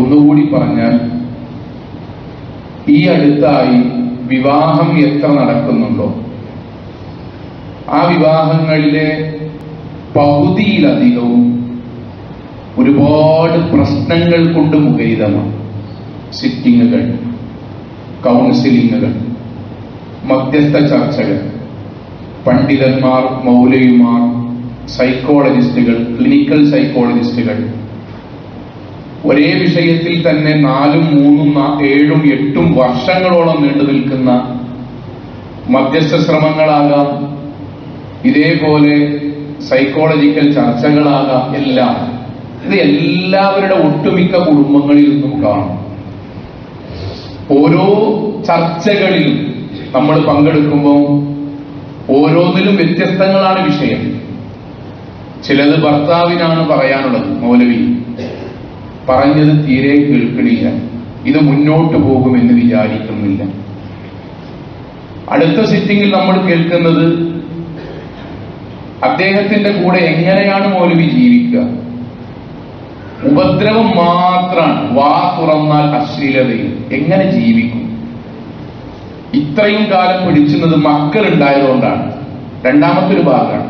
ഒന്നുകൂടി പറഞ്ഞാൽ ഈ അടുത്തായി വിവാഹം എത്ര നടക്കുന്നുണ്ടോ ആ വിവാഹങ്ങളിലെ പകുതിയിലധികവും ഒരുപാട് പ്രശ്നങ്ങൾ കൊണ്ട് മുഖരിതമാണ് സിറ്റിങ്ങുകൾ കൗൺസിലിങ്ങുകൾ മധ്യസ്ഥ ചർച്ചകൾ പണ്ഡിതന്മാർ മൗലവിമാർ സൈക്കോളജിസ്റ്റുകൾ ക്ലിനിക്കൽ സൈക്കോളജിസ്റ്റുകൾ ഒരേ വിഷയത്തിൽ തന്നെ നാലും മൂന്നും നാ- ഏഴും എട്ടും വർഷങ്ങളോളം നീണ്ടു നിൽക്കുന്ന മധ്യസ്ഥ ശ്രമങ്ങളാകാം ഇതേപോലെ സൈക്കോളജിക്കൽ ചർച്ചകളാകാം എല്ലാം ഇത് എല്ലാവരുടെ ഒട്ടുമിക്ക കുടുംബങ്ങളിൽ നിന്നും കാണും ഓരോ ചർച്ചകളിലും നമ്മൾ പങ്കെടുക്കുമ്പോൾ ഓരോന്നിലും വ്യത്യസ്തങ്ങളാണ് വിഷയം ചിലത് ഭർത്താവിനാണ് പറയാനുള്ളത് മൗലവി പറഞ്ഞത് തീരെ കേൾക്കണില്ല ഇത് മുന്നോട്ട് പോകുമെന്ന് വിചാരിക്കുന്നില്ല അടുത്ത സിറ്റിംഗിൽ നമ്മൾ കേൾക്കുന്നത് അദ്ദേഹത്തിന്റെ കൂടെ എങ്ങനെയാണ് മൗലവി ജീവിക്കുക ഉപദ്രവം മാത്രമാണ് വാ തുറന്നാൽ അശ്ലീലതയിൽ എങ്ങനെ ജീവിക്കും ഇത്രയും കാലം പിടിച്ചുന്നത് മക്കൾ ഉണ്ടായതുകൊണ്ടാണ് രണ്ടാമത്തെ ഒരു ഭാഗമാണ്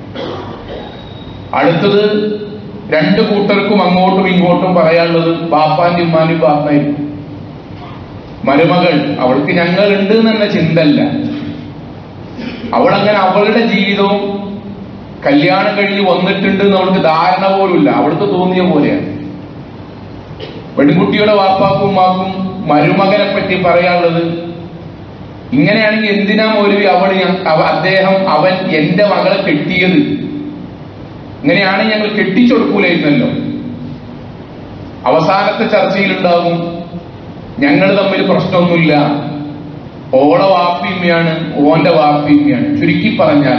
അടുത്തത് രണ്ടു കൂട്ടർക്കും അങ്ങോട്ടും ഇങ്ങോട്ടും പറയാനുള്ളത് ബാപ്പാന്റെ ഉമ്മാന്റെ ബാപ്പായിരിക്കും മരുമകൾ അവൾക്ക് ഞങ്ങൾ ഉണ്ട് എന്ന ചിന്തല്ല അവളങ്ങനെ അവളുടെ ജീവിതവും കല്യാണം കഴിഞ്ഞ് വന്നിട്ടുണ്ട് എന്ന് അവൾക്ക് ധാരണ പോലുമില്ല അവൾക്ക് തോന്നിയ പോലെയാണ് പെൺകുട്ടിയുടെ വാപ്പാക്കും ഉമ്മാക്കും മരുമകനെ പറ്റി പറയാനുള്ളത് ഇങ്ങനെയാണെങ്കിൽ എന്തിനാ മൗലവി അവൾ ഞ- അവ- അദ്ദേഹം അവൻ എന്റെ മകളെ കെട്ടിയത് ഇങ്ങനെയാണെങ്കിൽ ഞങ്ങൾ കെട്ടിച്ചു കൊടുക്കൂലായിരുന്നല്ലോ അവസാനത്തെ ചർച്ചയിലുണ്ടാകും ഞങ്ങൾ തമ്മിൽ പ്രശ്നമൊന്നുമില്ല ഓളെ വാപ്പിയമ്മയാണ് ഓന്റെ വാപ്പിയമ്മയാണ് ചുരുക്കി പറഞ്ഞാൽ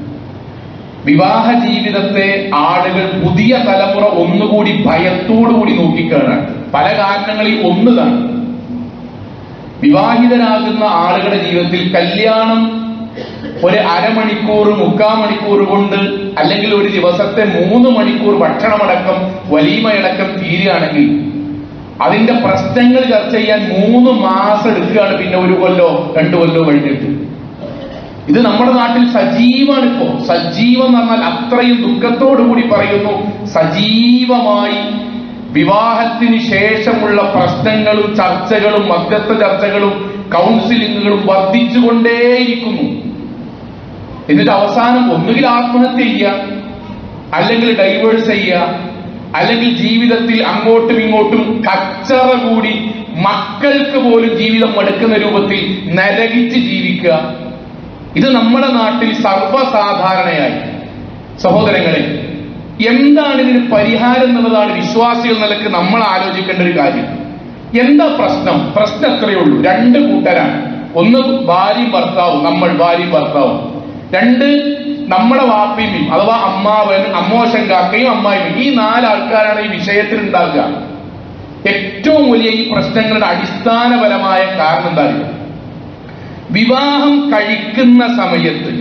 വിവാഹ ജീവിതത്തെ ആളുകൾ പുതിയ തലമുറ ഒന്നുകൂടി ഭയത്തോടുകൂടി നോക്കിക്കാണാണ് പല കാരണങ്ങളിൽ ഒന്ന് തന്നെ വിവാഹിതരാകുന്ന ആളുകളുടെ ജീവിതത്തിൽ കല്യാണം ഒരു അരമണിക്കൂർ മുക്കാൽ മണിക്കൂർ കൊണ്ട് അല്ലെങ്കിൽ ഒരു ദിവസത്തെ മൂന്ന് മണിക്കൂർ ഭക്ഷണമടക്കം വലീമയടക്കം തീരുകയാണെങ്കിൽ അതിന്റെ പ്രശ്നങ്ങൾ ചർച്ച ചെയ്യാൻ മൂന്ന് മാസം എടുക്കുകയാണ് പിന്നെ ഒരു കൊല്ലോ രണ്ടു കൊല്ലോ കഴിഞ്ഞിട്ട് ഇത് നമ്മുടെ നാട്ടിൽ സജീവമാണ് ഇപ്പോ സജീവം എന്ന് പറഞ്ഞാൽ അത്രയും ദുഃഖത്തോടു കൂടി പറയുന്നു സജീവമായി വിവാഹത്തിന് ശേഷമുള്ള പ്രശ്നങ്ങളും ചർച്ചകളും മധ്യസ്ഥ ചർച്ചകളും കൗൺസിലിങ്ങുകളും വർദ്ധിച്ചുകൊണ്ടേയിരിക്കുന്നു എന്നിട്ട് അവസാനം ഒന്നുകിൽ ആത്മഹത്യ ചെയ്യുക അല്ലെങ്കിൽ ഡൈവേഴ്സ് ചെയ്യുക അല്ലെങ്കിൽ ജീവിതത്തിൽ അങ്ങോട്ടും ഇങ്ങോട്ടും കച്ചറ കൂടി മക്കൾക്ക് പോലും ജീവിതം മടുക്കുന്ന രൂപത്തിൽ നരകിച്ച് ജീവിക്കുക ഇത് നമ്മുടെ നാട്ടിൽ സർവ്വസാധാരണയായി സഹോദരങ്ങളെ എന്താണ് ഇതിന് പരിഹാരം എന്നുള്ളതാണ് വിശ്വാസികൾ നിലക്ക് നമ്മൾ ആലോചിക്കേണ്ട ഒരു കാര്യം എന്താ പ്രശ്നം പ്രശ്നം എത്രയേ ഉള്ളൂ രണ്ട് കൂട്ടരാണ് ഒന്ന് ഭാര്യയും ഭർത്താവും നമ്മൾ ഭാര്യയും ഭർത്താവും രണ്ട് നമ്മുടെ വാപ്പിയും അഥവാ അമ്മാവൻ അമ്മോശൻ കാക്കയും അമ്മായിയും ഈ നാലാൾക്കാരാണ് ഈ വിഷയത്തിൽ ഉണ്ടാകുക ഏറ്റവും വലിയ ഈ പ്രശ്നങ്ങളുടെ അടിസ്ഥാനപരമായ കാരണം എന്താ അറിയോ? വിവാഹം കഴിക്കുന്ന സമയത്ത്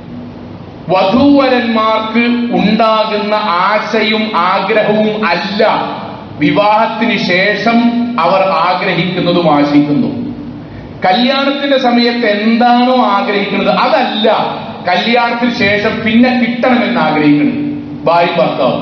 വധൂവരന്മാർക്ക് ഉണ്ടാകുന്ന ആശയും ആഗ്രഹവും അല്ല വിവാഹത്തിന് ശേഷം അവർ ആഗ്രഹിക്കുന്നതും ആശിക്കുന്നു കല്യാണത്തിന്റെ സമയത്ത് എന്താണോ ആഗ്രഹിക്കുന്നത് അതല്ല കല്യാണത്തിന് ശേഷം പിന്നെ കിട്ടണമെന്ന് ആഗ്രഹിക്കുന്നത് ഭാര്യ ഭർത്താവ്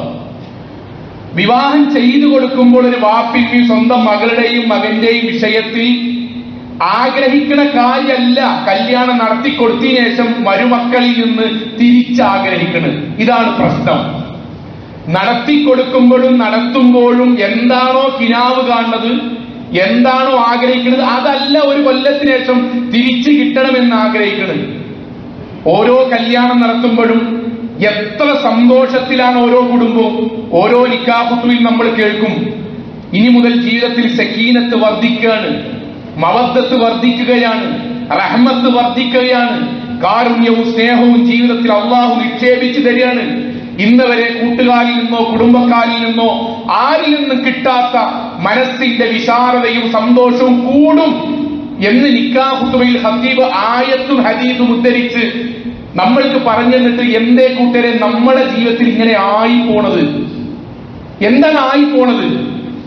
വിവാഹം ചെയ്തു കൊടുക്കുമ്പോൾ ഒരു വാപ്പിക്കും സ്വന്തം മകളുടെയും മകന്റെയും വിഷയത്തിൽ ആഗ്രഹിക്കുന്ന കാര്യമല്ല കല്യാണം നടത്തി കൊടുത്തതിന് ശേഷം മരുമക്കളിൽ നിന്ന് തിരിച്ചാഗ്രഹിക്കുന്നത് ഇതാണ് പ്രശ്നം നടത്തി കൊടുക്കുമ്പോഴും നടത്തുമ്പോഴും എന്താണോ കിനാവ് കാണുന്നത് എന്താണോ ആഗ്രഹിക്കുന്നത് അതല്ല ഒരു കൊല്ലത്തിന് ശേഷം തിരിച്ചു കിട്ടണമെന്ന് ആഗ്രഹിക്കുന്നത് ഓരോ കല്യാണം നടത്തുമ്പോഴും എത്ര സന്തോഷത്തിലാണ് ഓരോ കുടുംബവും ഓരോ നിക്കാഹുത്തുവിൽ നമ്മൾ കേൾക്കും ഇനി മുതൽ ജീവിതത്തിൽ സക്കീനത്ത് വർദ്ധിക്കുകയാണ് മവദ്ദത്ത് വർദ്ധിക്കുകയാണ് റഹ്മത്ത് വർദ്ധിക്കുകയാണ് കാരുണ്യവും സ്നേഹവും ജീവിതത്തിൽ അള്ളാഹു നിക്ഷേപിച്ചു തരികയാണ് ഇന്ന് വരെ കൂട്ടുകാരിൽ നിന്നോ കുടുംബക്കാരിൽ നിന്നോ ആരിൽ നിന്നും കിട്ടാത്ത മനസ്സിന്റെ വിശാലതയും സന്തോഷവും കൂടും എന്ന് നിക്കാഹുത്തുവയിൽ ഹബീബ് ആയത്തും ഹദീദും ഉദ്ധരിച്ച് നമ്മൾക്ക് പറഞ്ഞു തന്നിട്ട് എന്തേ കൂട്ടരെ നമ്മുടെ ജീവിതത്തിൽ ഇങ്ങനെ ആയി പോണത് എന്താണ് ആയി പോണത്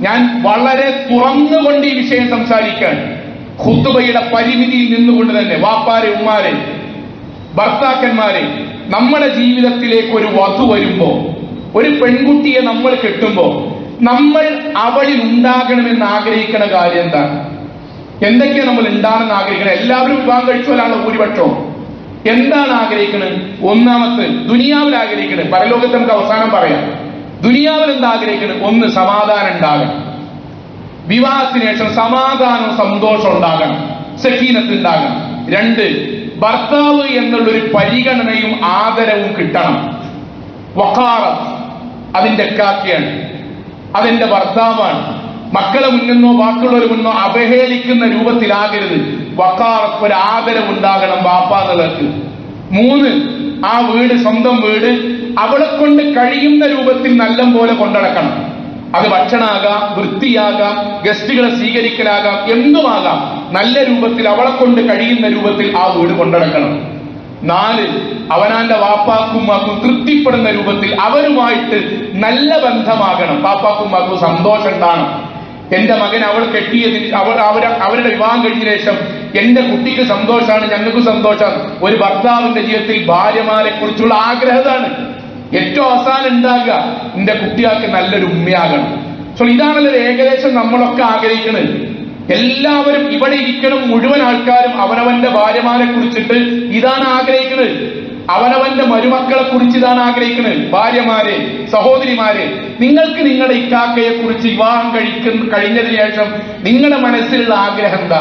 ഞാൻ വളരെ തുറന്നുകൊണ്ട് ഈ വിഷയം സംസാരിക്കാൻ ഖുത്തുബയുടെ പരിമിതിയിൽ നിന്നുകൊണ്ട് തന്നെ വാപ്പാരെ ഉമ്മാരെ ഭർത്താക്കന്മാരെ നമ്മുടെ ജീവിതത്തിലേക്ക് ഒരു വധു വരുമ്പോ ഒരു പെൺകുട്ടിയെ നമ്മൾ കെട്ടുമ്പോ നമ്മൾ അവളിൽ ഉണ്ടാകണമെന്ന് ആഗ്രഹിക്കുന്ന കാര്യം എന്താണ് എന്തൊക്കെയാണ് നമ്മൾ ഉണ്ടാണെന്ന് ആഗ്രഹിക്കുന്നത് എല്ലാവരും വിവാഹം കഴിച്ചവരാണല്ലോ ഭൂരിപക്ഷവും എന്താണ് ആഗ്രഹിക്കുന്നത് ഒന്നാമത്തെ ദുനിയാവിൽ ആഗ്രഹിക്കുന്നത് പരലോകത്ത് നമുക്ക് അവസാനം പറയാം ദുനിയാവിൽ എന്താ ആഗ്രഹിക്കുന്നത് ഒന്ന് സമാധാനം ഉണ്ടാകണം വിവാഹത്തിന് ശേഷം സമാധാനവും സന്തോഷം ഉണ്ടാകണം സക്കീനത്ത് ഉണ്ടാകണം രണ്ട് ഭർത്താവ് എന്നുള്ളൊരു പരിഗണനയും ആദരവും കിട്ടണം വക്കാറത്ത് അതിന്റെ കാക്കിയാണ് അതെന്റെ ഭർത്താവാണ് മക്കളെ മുന്നിന്നോ ബാക്കിയുള്ളവർ മുന്നോ അവഹേളിക്കുന്ന രൂപത്തിലാകരുത് വക്കാറത്ത് ഒരു ആദരവ് ഉണ്ടാകണം ബാപ്പ എന്നുള്ളവർക്ക് മൂന്ന് ആ വീട് സ്വന്തം വീട് അവളെ കൊണ്ട് കഴിയുന്ന രൂപത്തിൽ നല്ല പോലെ കൊണ്ടടക്കണം അത് ഭക്ഷണമാകാം വൃത്തിയാകാം ഗസ്റ്റുകളെ സ്വീകരിക്കലാകാം എന്തുമാകാം നല്ല രൂപത്തിൽ അവളെ കൊണ്ട് കഴിയുന്ന രൂപത്തിൽ ആ വീട് കൊണ്ടടക്കണം നാല് അവനാന്റെ വാപ്പാക്കുമാക്കും തൃപ്തിപ്പെടുന്ന രൂപത്തിൽ അവരുമായിട്ട് നല്ല ബന്ധമാകണം പാപ്പാക്കുമാക്കും സന്തോഷം ഉണ്ടാകണം എന്റെ മകൻ അവൾ കെട്ടിയതിന് അവർ അവർ അവരുടെ വിവാഹം കഴിഞ്ഞ ശേഷം എന്റെ കുട്ടിക്ക് സന്തോഷമാണ് ഞങ്ങൾക്ക് സന്തോഷമാണ് ഒരു ഭർത്താവിന്റെ ജീവിതത്തിൽ ഭാര്യമാരെ കുറിച്ചുള്ള ആഗ്രഹതാണ് ഏറ്റവും അവസാനം ഉണ്ടാകുക എന്റെ കുട്ടികൾക്ക് നല്ലൊരു ഉമ്മയാകണം സോ ഇതാണല്ലോ ഏകദേശം നമ്മളൊക്കെ ആഗ്രഹിക്കുന്നത് എല്ലാവരും ഇവിടെ ഇരിക്കണം മുഴുവൻ ആൾക്കാരും അവനവന്റെ ഭാര്യമാരെ കുറിച്ചിട്ട് ഇതാണ് ആഗ്രഹിക്കുന്നത് അവനവന്റെ മരുമക്കളെ കുറിച്ച് ഇതാണ് ആഗ്രഹിക്കുന്നത് ഭാര്യമാരെ സഹോദരിമാരെ നിങ്ങൾക്ക് നിങ്ങളുടെ ഇക്കാക്കയെ കുറിച്ച് വിവാഹം കഴിക്കുന്ന കഴിഞ്ഞതിന് ശേഷം നിങ്ങളുടെ മനസ്സിലുള്ള ആഗ്രഹം എന്താ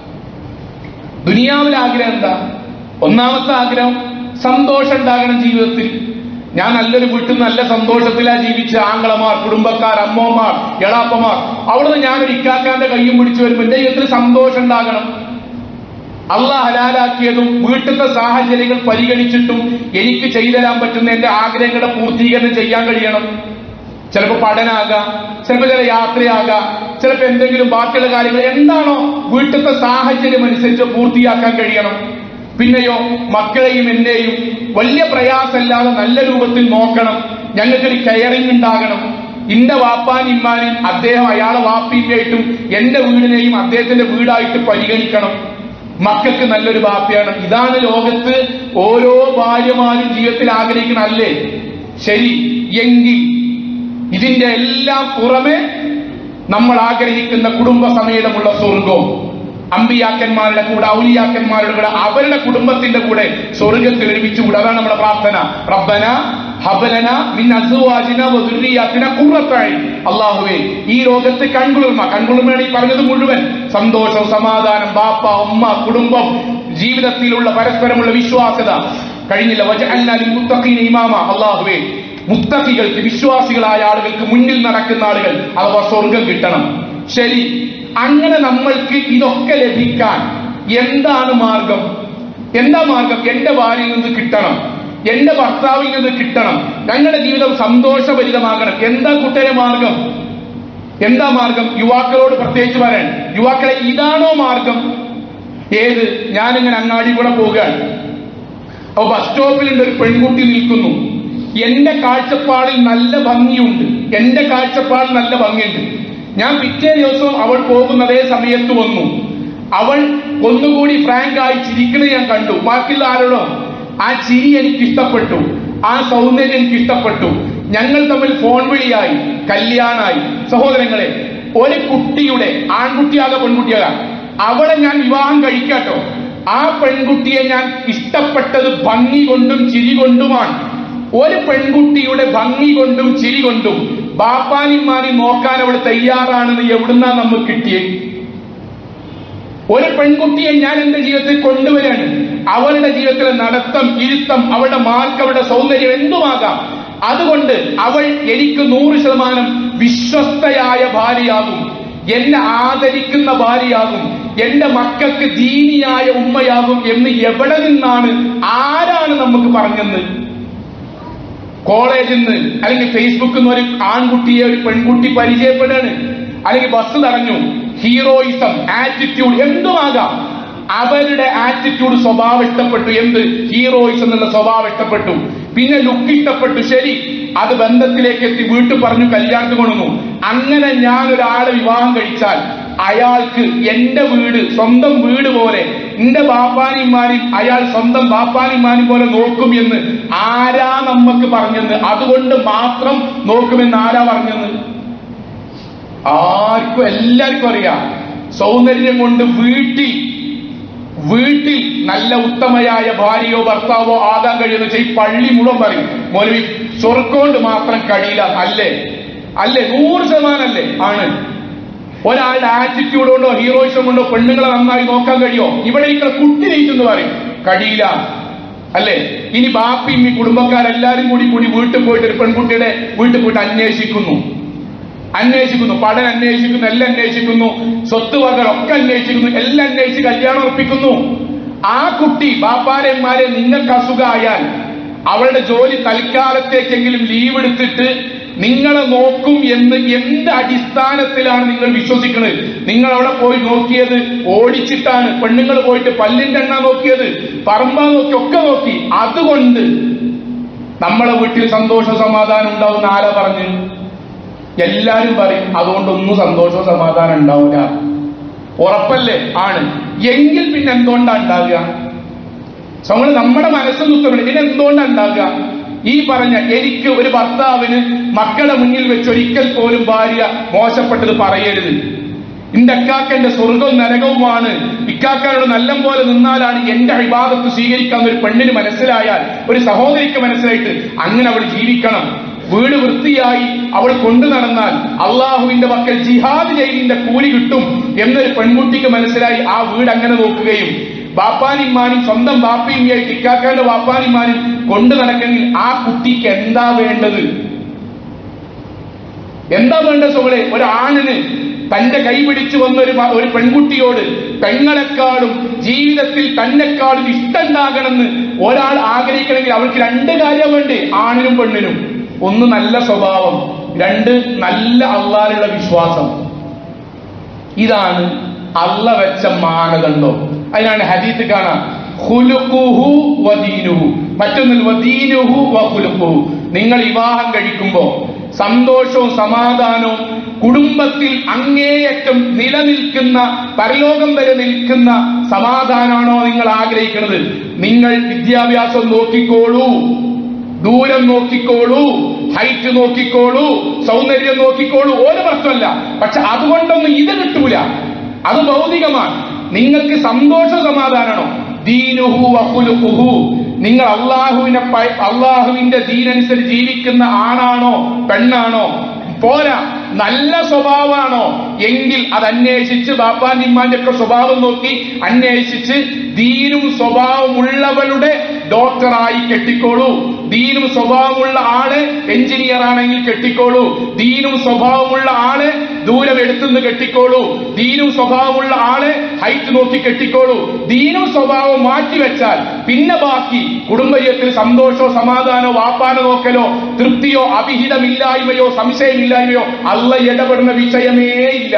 ദുനിയാവിലെ ആഗ്രഹം എന്താ ഒന്നാമത്തെ ആഗ്രഹം സന്തോഷം ഉണ്ടാകണം ജീവിതത്തിൽ ഞാൻ നല്ലൊരു വീട്ടിൽ നല്ല സന്തോഷത്തിലാ ജീവിച്ച ആങ്ങളമാർ കുടുംബക്കാർ അമ്മമാർ എളാപ്പമാർ അവിടുന്ന് ഞാനൊരു ഇക്കാക്കാന്റെ കയ്യും പിടിച്ചു വരുമ്പോൾ എന്റെ ജീവിതത്തിൽ സന്തോഷം ഉണ്ടാകണം അള്ളാഹ് ഹലാലാക്കിയതും വീട്ടിലത്തെ സാഹചര്യങ്ങൾ പരിഗണിച്ചിട്ടും എനിക്ക് ചെയ്തു തരാൻ പറ്റുന്ന എന്റെ ആഗ്രഹങ്ങളുടെ പൂർത്തീകരണം ചെയ്യാൻ കഴിയണം ചിലപ്പോൾ പഠനമാകാം ചിലപ്പോൾ ചില യാത്രയാകാം ചിലപ്പോൾ എന്തെങ്കിലും ബാക്കിയുള്ള കാര്യങ്ങൾ എന്താണോ വീട്ടിലത്തെ സാഹചര്യം അനുസരിച്ച് പൂർത്തിയാക്കാൻ കഴിയണം പിന്നെയോ മക്കളെയും എന്റെയും വലിയ പ്രയാസമില്ലാതെ നല്ല രൂപത്തിൽ നോക്കണം ഞങ്ങൾക്കൊരു കെയറിംഗ് ഉണ്ടാകണം ഇന്റെ വാപ്പാനും ഇമ്മാനും അദ്ദേഹം അയാളെ വാപ്പിന്റെയായിട്ടും എന്റെ വീടിനെയും അദ്ദേഹത്തിന്റെ വീടായിട്ട് പരിഗണിക്കണം മക്കൾക്ക് നല്ലൊരു ബാപ്പയാണ് ഇതാണ് ലോകത്ത് ഓരോ ഭാര്യമാരും ജീവിതത്തിൽ ആഗ്രഹിക്കണം അല്ലേ ശരി എങ്കിൽ ഇതിന്റെ എല്ലാം പുറമെ നമ്മൾ ആഗ്രഹിക്കുന്ന കുടുംബസമേതമുള്ള സ്വർഗവും അമ്പിയാക്കന്മാരുടെ കൂടെ ഔലിയാക്കന്മാരുടെ കൂടെ അവരുടെ കുടുംബത്തിന്റെ കൂടെ സ്വർഗത്തിൽ ഒരുമിച്ചുകൂടെ അതാണ് നമ്മുടെ പ്രാർത്ഥന റബ്ബന ഹബലന മിൻ അസുവാജിന വദുരിയാത്തിന ഖുർറത്തായി അല്ലാഹുവേ ഈ ലോകത്ത് കൺകുളിർമ കൺകുളിർമയാണ് ഈ പറഞ്ഞത് മുഴുവൻ സന്തോഷം സമാധാനം ബാപ്പ ഉമ്മ കുടുംബം ജീവിതത്തിലുള്ള പരസ്പരമുള്ള വിശ്വാസത കഴിഞ്ഞില്ല വജഅൽനാ ലിൽ മുത്തഖീന ഇമാമ അല്ലാഹുവേ മുത്തഖികൾക്ക് വിശ്വാസികളായ ആളുകൾക്ക് മുന്നിൽ നടക്കുന്ന ആളുകൾ അഥവാ സ്വർഗം കിട്ടണം ശരി അങ്ങനെ നമ്മൾക്ക് ഇതൊക്കെ ലഭിക്കാൻ എന്താണ് മാർഗം എന്താ മാർഗം എന്റെ ഭാര്യയിൽ നിന്ന് കിട്ടണം എന്റെ ഭർത്താവിൽ നിന്ന് കിട്ടണം ഞങ്ങളുടെ ജീവിതം സന്തോഷഭരിതമാകണം എന്താ കുട്ടരെ മാർഗം എന്താ മാർഗം യുവാക്കളോട് പ്രത്യേകിച്ച് പറയാൻ യുവാക്കളെ ഇതാണോ മാർഗം ഏത് ഞാനിങ്ങനെ അങ്ങാടി കൂടെ പോവുകയാണ് അപ്പൊ ബസ് സ്റ്റോപ്പിലുണ്ട് ഒരു പെൺകുട്ടി നിൽക്കുന്നു എന്റെ കാഴ്ചപ്പാടിൽ നല്ല ഭംഗിയുണ്ട് എന്റെ കാഴ്ചപ്പാടിൽ നല്ല ഭംഗിയുണ്ട് ഞാൻ പിറ്റേ ദിവസം അവൾ പോകുന്ന അതേ സമയത്ത് വന്നു അവൾ ഒന്നുകൂടി ഫ്രാങ്ക് ആയി ചിരിക്കുന്നത് ഞാൻ കണ്ടു ബാക്കിയുള്ള ആരോടോ ആ ചിരി എനിക്ക് ഇഷ്ടപ്പെട്ടു ആ സൗന്ദര്യം എനിക്ക് ഇഷ്ടപ്പെട്ടു ഞങ്ങൾ തമ്മിൽ ഫോൺ വിളിയായി കല്യാണായി സഹോദരങ്ങളെ ഒരു കുട്ടിയുടെ ആൺകുട്ടിയാകെ പെൺകുട്ടിയാകാം അവളെ ഞാൻ വിവാഹം കഴിക്കാട്ടോ ആ പെൺകുട്ടിയെ ഞാൻ ഇഷ്ടപ്പെട്ടത് ഭംഗി കൊണ്ടും ചിരി കൊണ്ടുമാണ് ഒരു പെൺകുട്ടിയുടെ ഭംഗി കൊണ്ടും ചിരി കൊണ്ടും ബാപ്പാനിമാനി നോക്കാൻ അവൾ തയ്യാറാണെന്ന് എവിടുന്നാ നമുക്ക് കിട്ടിയത് ഒരു പെൺകുട്ടിയെ ഞാൻ എന്റെ ജീവിതത്തിൽ കൊണ്ടുവരാണ് അവളുടെ ജീവിതത്തിലെ നടത്തം ഇരുത്തം അവളുടെ മാർക്ക് അവളുടെ സൗന്ദര്യം എന്തുമാകാം അതുകൊണ്ട് അവൾ എനിക്ക് നൂറ് ശതമാനം വിശ്വസ്തയായ ഭാര്യയാകും എന്നെ ആദരിക്കുന്ന ഭാര്യയാകും എന്റെ മക്കൾക്ക് ദീനിയായ ഉമ്മയാകും എന്ന് എവിടെ നിന്നാണ് ആരാണ് നമുക്ക് പറഞ്ഞത് കോളേജിൽ നിന്ന് അല്ലെങ്കിൽ ഫേസ്ബുക്കിൽ നിന്ന് ഒരു ആൺകുട്ടിയെ ഒരു പെൺകുട്ടി പരിചയപ്പെടാണ് അല്ലെങ്കിൽ ബസ് തടഞ്ഞു ഹീറോയിസം ആറ്റിറ്റ്യൂഡ് എന്തുമാകാം അവരുടെ ആറ്റിറ്റ്യൂഡ് സ്വഭാവം ഇഷ്ടപ്പെട്ടു എന്ത് ഹീറോയിസം എന്നുള്ള സ്വഭാവം ഇഷ്ടപ്പെട്ടു പിന്നെ ലുക്ക് ഇഷ്ടപ്പെട്ടു ശരി അത് ബന്ധത്തിലേക്ക് എത്തി വീട്ടിൽ പറഞ്ഞു കല്യാണത്തിന് കൊണ്ടുവന്നു അങ്ങനെ ഞാൻ ഒരാളെ വിവാഹം കഴിച്ചാൽ അയാൾക്ക് എന്റെ വീട് സ്വന്തം വീട് പോലെ എന്റെ ബാപ്പാനിമാരും അയാൾ സ്വന്തം ബാപ്പാനിമാരും പോലെ നോക്കും എന്ന് ആരാ നമുക്ക് പറഞ്ഞത് അതുകൊണ്ട് മാത്രം നോക്കുമെന്ന് ആരാ പറഞ്ഞത് ആർക്കും എല്ലാവർക്കും അറിയാം സൗന്ദര്യം കൊണ്ട് വീട്ടിൽ വീട്ടിൽ നല്ല ഉത്തമയായ ഭാര്യയോ ഭർത്താവോ ആകാൻ കഴിയുന്ന വെച്ചാൽ ഈ പള്ളി മുഴുവൻ പറയും മൗലവി സ്വർക്കൊണ്ട് മാത്രം കഴിയില്ല അല്ലേ അല്ലേ നൂറ് ശതമാനല്ലേ ആണ് ഒരാളുടെ ആറ്റിറ്റ്യൂഡ് കൊണ്ടോ ഹീറോയിസം കൊണ്ടോ പെണ്ണുങ്ങളെ നന്നായി നോക്കാൻ കഴിയോ ഇവിടെ ഇങ്ങനെ കുട്ടി നീച്ചെന്ന് പറയും കഴിയില്ല അല്ലേ ഇനി ബാപ്പിയും ഈ കുടുംബക്കാരെല്ലാരും കൂടി കൂടി വീട്ടിൽ പോയിട്ട് ഒരു പെൺകുട്ടിയുടെ വീട്ടിൽ പോയിട്ട് അന്വേഷിക്കുന്നു അന്വേഷിക്കുന്നു പഠനം അന്വേഷിക്കുന്നു എല്ലാം അന്വേഷിക്കുന്നു സ്വത്ത് വകകളൊക്കെ അന്വേഷിക്കുന്നു എല്ലാം അന്വേഷിച്ച് കല്യാണം ഉറപ്പിക്കുന്നു ആ കുട്ടി ബാപ്പാരന്മാരെ നിങ്ങൾക്ക് അസുഖമായാൽ അവളുടെ ജോലി തൽക്കാലത്തേക്കെങ്കിലും ലീവ് എടുത്തിട്ട് നിങ്ങളെ നോക്കും എന്ന് എന്ത് അടിസ്ഥാനത്തിലാണ് നിങ്ങൾ വിശ്വസിക്കുന്നത് നിങ്ങൾ അവിടെ പോയി നോക്കിയത് ഓടിച്ചിട്ടാണ് പെണ്ണുങ്ങൾ പോയിട്ട് പല്ലിന്റെ എണ്ണ നോക്കിയത് പറമ്പ നോക്കി ഒക്കെ നോക്കി അതുകൊണ്ട് നമ്മളെ വീട്ടിൽ സന്തോഷ സമാധാനം ഉണ്ടാവുന്ന ആരാ പറഞ്ഞു എല്ലാരും പറയും അതുകൊണ്ടൊന്നും സന്തോഷവും സമാധാനം ഉണ്ടാവില്ല ഉറപ്പല്ലേ ആണ് എങ്കിൽ പിന്നെ എന്തുകൊണ്ടാ ഉണ്ടാകുക നമ്മൾ നമ്മുടെ മനസ്സ് നിൽക്കണം പിന്നെ എന്തുകൊണ്ടാ ഉണ്ടാകുക ഈ പറഞ്ഞ എനിക്ക് ഒരു ഭർത്താവിന് മക്കളെ മുന്നിൽ വെച്ച് ഒരിക്കൽ പോലും ഭാര്യ മോശപ്പെട്ടത് പറയരുത് എന്റെ അക്കാക്കന്റെ സ്വർഗവും നരകവുമാണ് ഇക്കാക്കാനോട് നല്ല പോലെ നിന്നാലാണ് എന്റെ അഭിഭാഗത്ത് സ്വീകരിക്കാൻ ഒരു പെണ്ണിന് മനസ്സിലായാൽ ഒരു സഹോദരിക്ക് മനസ്സിലായിട്ട് അങ്ങനെ അവൾ ജീവിക്കണം വീട് വൃത്തിയായി അവൾ കൊണ്ടു നടന്നാൽ അള്ളാഹുവിന്റെ മക്കൾ ജിഹാദ് ചെയ്തിന്റെ കൂലി കിട്ടും എന്നൊരു പെൺകുട്ടിക്ക് മനസ്സിലായി ആ വീട് അങ്ങനെ നോക്കുകയും ബാപ്പാനിമാനും സ്വന്തം ബാപ്പയുമായി ഇക്കാക്കാന്റെ ബാപ്പാനിമാനും കൊണ്ടു നടക്കെങ്കിൽ ആ കുട്ടിക്ക് എന്താ വേണ്ടത് എന്താ വേണ്ടത് സുകളെ ഒരാണിന് തന്റെ കൈ പിടിച്ചു വന്ന ഒരു മ- ഒരു പെൺകുട്ടിയോട് പെങ്ങളെക്കാളും ജീവിതത്തിൽ തന്നെക്കാളും ഇഷ്ടമുണ്ടാകണമെന്ന് ഒരാൾ ആഗ്രഹിക്കണമെങ്കിൽ അവൾക്ക് രണ്ട് കാര്യം വേണ്ടേ ആണിനും പെണ്ണിനും ഒന്ന് നല്ല സ്വഭാവം രണ്ട് നല്ല അള്ളാലുള്ള വിശ്വാസം ഇതാണ് അള്ള വെച്ച മാനദണ്ഡം അതിനാണ് ഹദീത്ത് കാണാം ഖുലുഖുഹു വദീനുഹു മറ്റൊന്നിൽ വദീനുഹു വഖുലുഖുഹു നിങ്ങൾ വിവാഹം കഴിക്കുമ്പോ സന്തോഷവും സമാധാനവും കുടുംബത്തിൽ അങ്ങേയറ്റം നിലനിൽക്കുന്ന പരലോകം വരെ നിൽക്കുന്ന സമാധാനമാണോ നിങ്ങൾ ആഗ്രഹിക്കുന്നത് നിങ്ങൾ വിദ്യാഭ്യാസം നോക്കിക്കോളൂ ദൂരം നോക്കിക്കോളൂ ഹൈറ്റ് നോക്കിക്കോളൂ സൗന്ദര്യം നോക്കിക്കോളൂ ഒരു പ്രശ്നമല്ല പക്ഷെ അതുകൊണ്ടൊന്നും ഇത് കിട്ടൂല അത് ഭൗതികമാണ് നിങ്ങൾക്ക് സന്തോഷ സമാധാനമാണോ ദീനുഹു വഖുലുഖുഹു നിങ്ങൾ അള്ളാഹുവിനെ പ- അള്ളാഹുവിന്റെ ദീനനുസരിച്ച് ജീവിക്കുന്ന ആണാണോ പെണ്ണാണോ പോരാ നല്ല സ്വഭാവമാണോ എങ്കിൽ അത് അന്വേഷിച്ച് ബാപ്പാനിമ്മാന്റെ ഒക്കെ സ്വഭാവം നോക്കി അന്വേഷിച്ച് ദീനും സ്വഭാവമുള്ളവളുടെ ഡോക്ടറായി കെട്ടിക്കോളൂ ദീനും സ്വഭാവമുള്ള ആള് എഞ്ചിനീയർ ആണെങ്കിൽ കെട്ടിക്കോളൂ ദീനും സ്വഭാവമുള്ള ആള് ദൂരം എടുത്തുനിന്ന് കെട്ടിക്കോളൂ ദീനും സ്വഭാവമുള്ള ആള് ഹൈറ്റ് നോക്കി കെട്ടിക്കോളൂ ദീനും സ്വഭാവം മാറ്റിവെച്ചാൽ പിന്നെ ബാക്കി കുടുംബജീവിതത്തിൽ സന്തോഷമോ സമാധാനമോ വാപ്പാന നോക്കലോ തൃപ്തിയോ അവിഹിതമില്ലായ്മയോ സംശയമില്ലായ്മയോ അല്ല ഇടപെടുന്ന വിഷയമേ ഇല്ല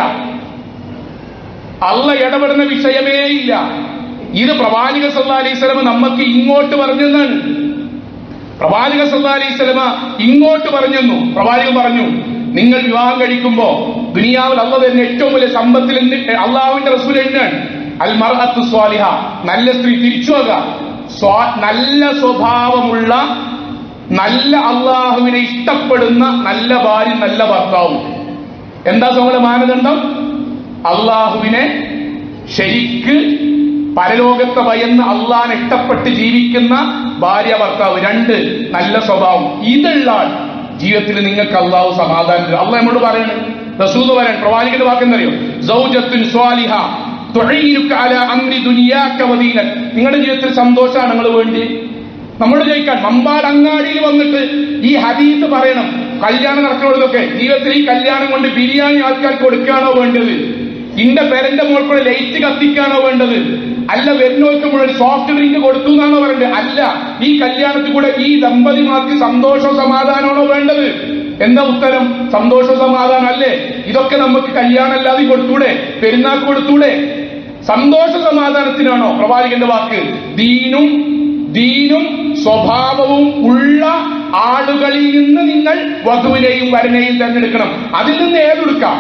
അല്ല ഇടപെടുന്ന വിഷയമേ ഇല്ല ഇത് പ്രവാചക സല്ലാ അലൈഹി സ്വലമ നമുക്ക് ഇങ്ങോട്ട് പറഞ്ഞെന്നാണ് പ്രവാചക സല്ലാ അലൈഹി സ്വലമ ഇങ്ങോട്ട് പറഞ്ഞെന്നു പ്രവാചകൻ പറഞ്ഞു നിങ്ങൾ വിവാഹം കഴിക്കുമ്പോ ദുനിയാവിൽ അള്ള തന്നെ ഏറ്റവും വലിയ സമ്പത്തിൽ എന്ത് അള്ളാഹുവിന്റെ റസൂൽ എന്നാണ് അൽ മർഅത്തു സ്വാലിഹ നല്ല സ്ത്രീ തിരിച്ചു നോക്കുക സ്വാ- നല്ല സ്വഭാവമുള്ള നല്ല അള്ളാഹുവിനെ ഇഷ്ടപ്പെടുന്ന നല്ല ഭാര്യ നല്ല ഭർത്താവും എന്താ സ്വങ്ങളുടെ മാനദണ്ഡം അള്ളാഹുവിനെ ശരിക്ക് പരലോകത്തെ ഭയന്ന് അള്ളാഹിനെ ഇഷ്ടപ്പെട്ട് ജീവിക്കുന്ന ഭാര്യ ഭർത്താവ് രണ്ട് നല്ല സ്വഭാവം ഇതുള്ള ആൾ ജീവിതത്തിൽ നിങ്ങൾക്ക് അള്ളാഹു സമാധാനം തരും അള്ളാഹ് നമ്മോട് പറയണ് റസൂദ് പറയാൻ പ്രവാചകന്റെ വാക്കെന്നറിയോ സൗജത്തുൻ സ്വാലിഹ തുഴയിലുക്ക അല അമ്രി ദുനിയാക്ക വദീനൻ നിങ്ങളുടെ ജീവിതത്തിൽ സന്തോഷമാണ് നിങ്ങൾ വേണ്ടി നമ്മോട് ചോദിക്കാൻ മമ്പാട് അങ്ങാടിയിൽ വന്നിട്ട് ഈ ഹദീസ് പറയണം കല്യാണം നടക്കണതൊക്കെ ജീവിതത്തിൽ ഈ കല്യാണം കൊണ്ട് ബിരിയാണി ആൾക്കാർക്ക് കൊടുക്കുകയാണോ വേണ്ടത് ഇന്റെ പേരന്റെ മോൾക്കൂടെ ലൈറ്റ് കത്തിക്കാണോ വേണ്ടത് അല്ല വരുന്നവർക്ക് മുഴുവൻ സോഫ്റ്റ് ഡ്രിങ്ക് കൊടുത്തു എന്നാണോ പറയേണ്ടത് അല്ല ഈ കല്യാണത്തിൽ കൂടെ ഈ ദമ്പതിമാർക്ക് സന്തോഷവും സമാധാനമാണോ വേണ്ടത് എന്താ ഉത്തരം സന്തോഷ സമാധാനം അല്ലേ ഇതൊക്കെ നമുക്ക് കല്യാണം അല്ലാതെ കൊടുത്തൂടെ പെരുന്നാൾ കൊടുത്തൂടെ സന്തോഷ സമാധാനത്തിനാണോ പ്രവാചകന്റെ വാക്ക് ദീനും ദീനും സ്വഭാവവും ഉള്ള ആളുകളിൽ നിന്ന് നിങ്ങൾ വധുവിനെയും വരനെയും തെരഞ്ഞെടുക്കണം അതിൽ നിന്ന് ഏതെടുക്കാം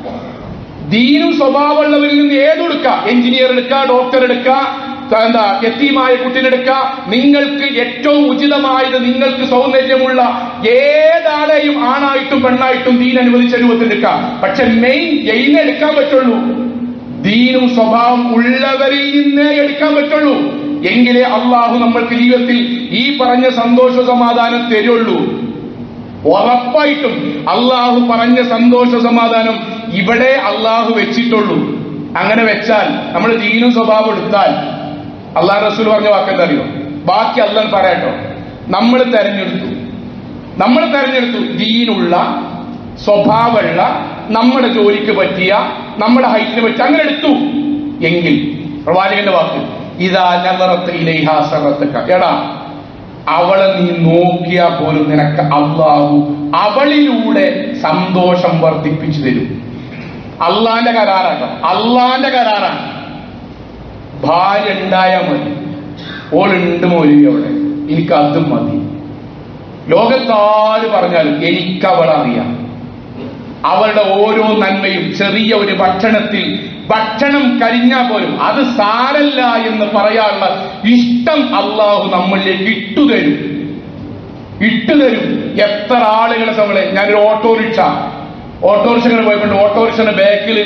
ദീനും സ്വഭാവമുള്ളവരിൽ നിന്ന് ഏതെടുക്കാം എഞ്ചിനീയർ എടുക്കുക ഡോക്ടർ എടുക്കുക എന്താ എത്തിയുമായ കുട്ടിനെടുക്കുക നിങ്ങൾക്ക് ഏറ്റവും ഉചിതമായത് നിങ്ങൾക്ക് സൗന്ദര്യമുള്ള ഏതാളെയും ആണായിട്ടും പെണ്ണായിട്ടും ദീൻ അനുവദിച്ച രൂപത്തിൽ എടുക്കാം പക്ഷെ മെയിൻ എയിനെ എടുക്കാൻ പറ്റുള്ളൂ ദീനും സ്വഭാവം ഉള്ളവരിൽ നിന്നേ എടുക്കാൻ പറ്റുള്ളൂ എങ്കിലേ അള്ളാഹു നമ്മൾക്ക് ജീവിതത്തിൽ ഈ പറഞ്ഞ സന്തോഷ സമാധാനം തരുള്ളൂ ഉറപ്പായിട്ടും അള്ളാഹു പറഞ്ഞ സന്തോഷ സമാധാനം ഇവിടെ അള്ളാഹു വെച്ചിട്ടുള്ളൂ അങ്ങനെ വെച്ചാൽ നമ്മൾ ദീനും സ്വഭാവം എടുത്താൽ അള്ളാഹ് റസൂൽ പറഞ്ഞ വാക്കെന്താ അറിയോ ബാക്കി അള്ളാൻ പറയട്ടോ നമ്മൾ തെരഞ്ഞെടുത്തു നമ്മൾ തെരഞ്ഞെടുത്തു ദീനുള്ള സ്വഭാവമുള്ള നമ്മുടെ ജോലിക്ക് പറ്റിയ നമ്മുടെ ഹൈറ്റിന് പറ്റിയ അങ്ങനെ എടുത്തു എങ്കിൽ പ്രവാചകന്റെ വാക്ക് ഇതാ നവറത്ത് ഇലൈഹാസറത്തക്ക എടാ അവളെ നീ നോക്കിയാൽ പോലും നിനക്ക് അള്ളാഹു അവളിലൂടെ സന്തോഷം വർദ്ധിപ്പിച്ചു തരും അള്ളാന്റെ കരാറാട്ടോ അള്ളാന്റെ കരാറാണ് ഭാര്യ ഉണ്ടായാൽ മതി ഓളുണ്ട് മൗലവി അവിടെ എനിക്ക് അതും മതി ലോകത്താര് പറഞ്ഞാലും എനിക്ക് അവളെ അറിയാം അവളുടെ ഓരോ നന്മയും ചെറിയ ഒരു ഭക്ഷണത്തിൽ ഭക്ഷണം കരിഞ്ഞാൽ പോലും അത് സാരല്ല എന്ന് പറയാനുള്ള ഇഷ്ടം അള്ളാഹു നമ്മളിലേക്ക് ഇട്ടുതരും ഇട്ടുതരും എത്ര ആളുകളെ നമ്മളെ ഞാനൊരു ഓട്ടോറിക്ഷ ഓട്ടോറിക്ഷ പോയപ്പോൾ ഓട്ടോറിക്ഷയുടെ ബാക്കിൽ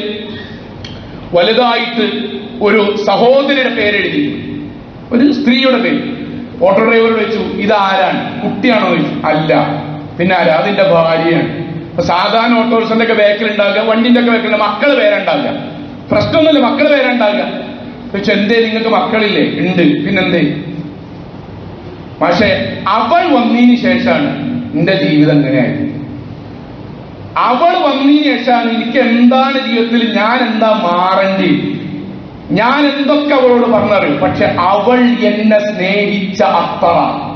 വലുതായിട്ട് ഒരു സഹോദരിയുടെ പേരെഴുതി ഒരു സ്ത്രീയുടെ പേര് ഓട്ടോ ഡ്രൈവർ വെച്ചു ഇതാരാണ് കുട്ടിയാണോ എന്ന് ചോദിച്ചു അല്ല പിന്നെ ആരാ അതിന്റെ ഭാര്യയാണ് അപ്പൊ സാധാരണ ഓട്ടോറിക്ഷന്റെ ഒക്കെ ബാക്കിൽ ഉണ്ടാകുക വണ്ടിന്റെ ഒക്കെ ബാക്കിൽ മക്കള് പേരുണ്ടാകുക പ്രശ്നമൊന്നുമില്ല മക്കള് പേരുണ്ടാകുക ചോദിച്ചു എന്തേ നിങ്ങൾക്ക് മക്കളില്ലേ ഉണ്ട് പിന്നെന്തേ പക്ഷെ അവൾ വന്നതിന് ശേഷമാണ് എന്റെ ജീവിതം എങ്ങനെയായത് അവൾ വന്നതിന് ശേഷമാണ് എനിക്ക് എന്താണ് ജീവിതത്തിൽ ഞാൻ എന്താ മാറേണ്ടി ഞാൻ എന്തൊക്കെ അവളോട് പറഞ്ഞറിയും പക്ഷെ അവൾ എന്നെ സ്നേഹിച്ച അത്ര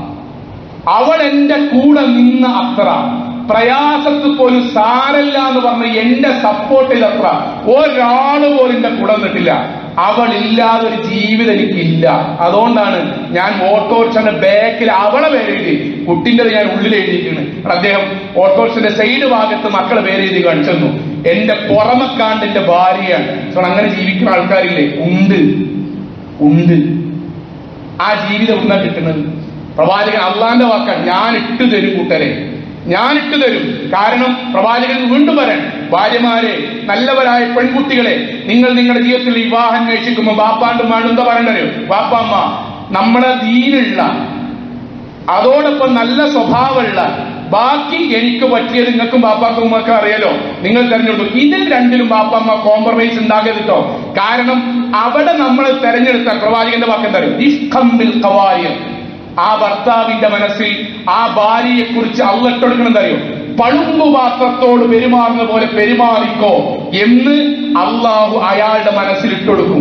അവൾ എന്റെ കൂടെ നിന്ന അത്ര പ്രയാസത്ത് പോലും സാരല്ല എന്ന് പറഞ്ഞ് എന്റെ സപ്പോർട്ട് ചെയ്തത്ര ഒരാള് പോലും എന്റെ കൂടെ നിന്നിട്ടില്ല അവൾ ഇല്ലാതെ ഒരു ജീവിതം എനിക്കില്ല അതുകൊണ്ടാണ് ഞാൻ ഓട്ടോറിക്ഷന്റെ ബാക്കിൽ അവളെ പേര് എഴുതി കുട്ടിന്റെ ഞാൻ ഉള്ളിൽ എഴുതിയിരിക്കുന്നത് അദ്ദേഹം ഓട്ടോറിക്ഷന്റെ സൈഡ് ഭാഗത്ത് മക്കളെ പേര് എഴുതി കാണിച്ചു എന്റെ പുറമക്കാണ്ട് എന്റെ ഭാര്യയാണ് സോ അങ്ങനെ ജീവിക്കുന്ന ആൾക്കാരില്ലേ ഉണ്ട് ഉണ്ട് ആ ജീവിതം എന്നാ കിട്ടുന്നത് പ്രവാചകൻ അള്ളാന്റെ വാക്കാണ് ഞാൻ ഇട്ടു തരും കൂട്ടരെ ഞാൻ ഇട്ടു തരും കാരണം പ്രവാചകൻ വീണ്ടും പറയാൻ ഭാര്യമാരെ നല്ലവരായ പെൺകുട്ടികളെ നിങ്ങൾ നിങ്ങളുടെ ജീവിതത്തിൽ വിവാഹം അന്വേഷിക്കുമ്പോൾ ബാപ്പാണ്ടും വേണം എന്താ പറയണ്ടോ ബാപ്പാമ്മ നമ്മുടെ ദീനുള്ള അതോടൊപ്പം നല്ല സ്വഭാവമുള്ള ബാക്കി എനിക്ക് പറ്റിയത് നിങ്ങൾക്കും ബാപ്പാക്കും ഉമ്മക്കും അറിയാലോ നിങ്ങൾ തെരഞ്ഞെടുത്തു ഇതിൽ രണ്ടിലും ബാപ്പമ്മ കോംപ്രമൈസ് ഉണ്ടാകരുത് കേട്ടോ കാരണം അവിടെ നമ്മൾ തെരഞ്ഞെടുത്ത പ്രവാചകന്റെ വാക്ക് എന്താ പറയുക ഇഷ്കമ്പിൽ കവായം ആ ഭർത്താവിന്റെ മനസ്സിൽ ആ ഭാര്യയെ കുറിച്ച് അള്ളട്ടെടുക്കണം അറിയോ പളുമ്പു പാത്രത്തോട് പെരുമാറുന്ന പോലെ പെരുമാറിക്കോ എന്ന് അള്ളാഹു അയാളുടെ മനസ്സിൽ ഇട്ടുകൊടുക്കും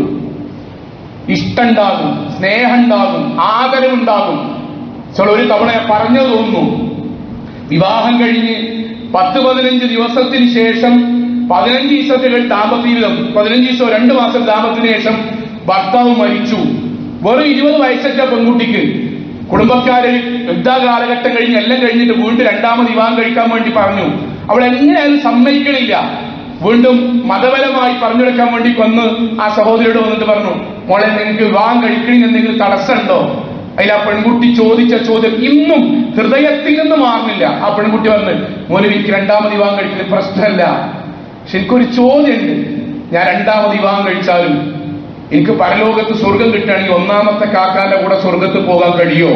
ഇഷ്ടണ്ടാകും സ്നേഹമുണ്ടാകും ആദരവുണ്ടാകും ചില ഒരു തവണ ഞാൻ പറഞ്ഞു തോന്നുന്നു വിവാഹം കഴിഞ്ഞ് പത്ത് പതിനഞ്ച് ദിവസത്തിന് ശേഷം പതിനഞ്ച് ദിവസത്തിൽ ദാമ്പത്യ ജീവിതം പതിനഞ്ച് ദിവസം രണ്ട് മാസം ദാമ്പത്യത്തിന് ശേഷം ഭർത്താവ് മരിച്ചു വെറും ഇരുപത് വയസ്സൊക്കെ പെൺകുട്ടിക്ക് കുടുംബക്കാര് യുദ്ധ കാലഘട്ടം കഴിഞ്ഞ് എല്ലാം കഴിഞ്ഞിട്ട് വീണ്ടും രണ്ടാമത് വിവാഹം കഴിക്കാൻ വേണ്ടി പറഞ്ഞു അവൾ എങ്ങനെയായാലും സമ്മതിക്കണില്ല വീണ്ടും മതപരമായി പറഞ്ഞെടുക്കാൻ വേണ്ടി വന്ന് ആ സഹോദരിയോട് വന്നിട്ട് പറഞ്ഞു മോളെ നിങ്ങൾക്ക് വിവാഹം കഴിക്കണമെങ്കിൽ എന്തെങ്കിലും തടസ്സമുണ്ടോ അതിൽ ആ പെൺകുട്ടി ചോദിച്ച ചോദ്യം ഇന്നും ഹൃദയത്തിൽ നിന്ന് മാറുന്നില്ല ആ പെൺകുട്ടി പറഞ്ഞ് മോനവിക്ക് രണ്ടാമത് വിവാഹം കഴിക്കുന്നത് പ്രശ്നമല്ല പക്ഷെ എനിക്കൊരു ചോദ്യമുണ്ട് ഞാൻ രണ്ടാമത് വിവാഹം കഴിച്ചാലും എനിക്ക് പരലോകത്ത് സ്വർഗം കിട്ടുകയാണെങ്കിൽ ഒന്നാമത്തെ കാക്കാന്റെ കൂടെ സ്വർഗത്ത് പോകാൻ കഴിയോ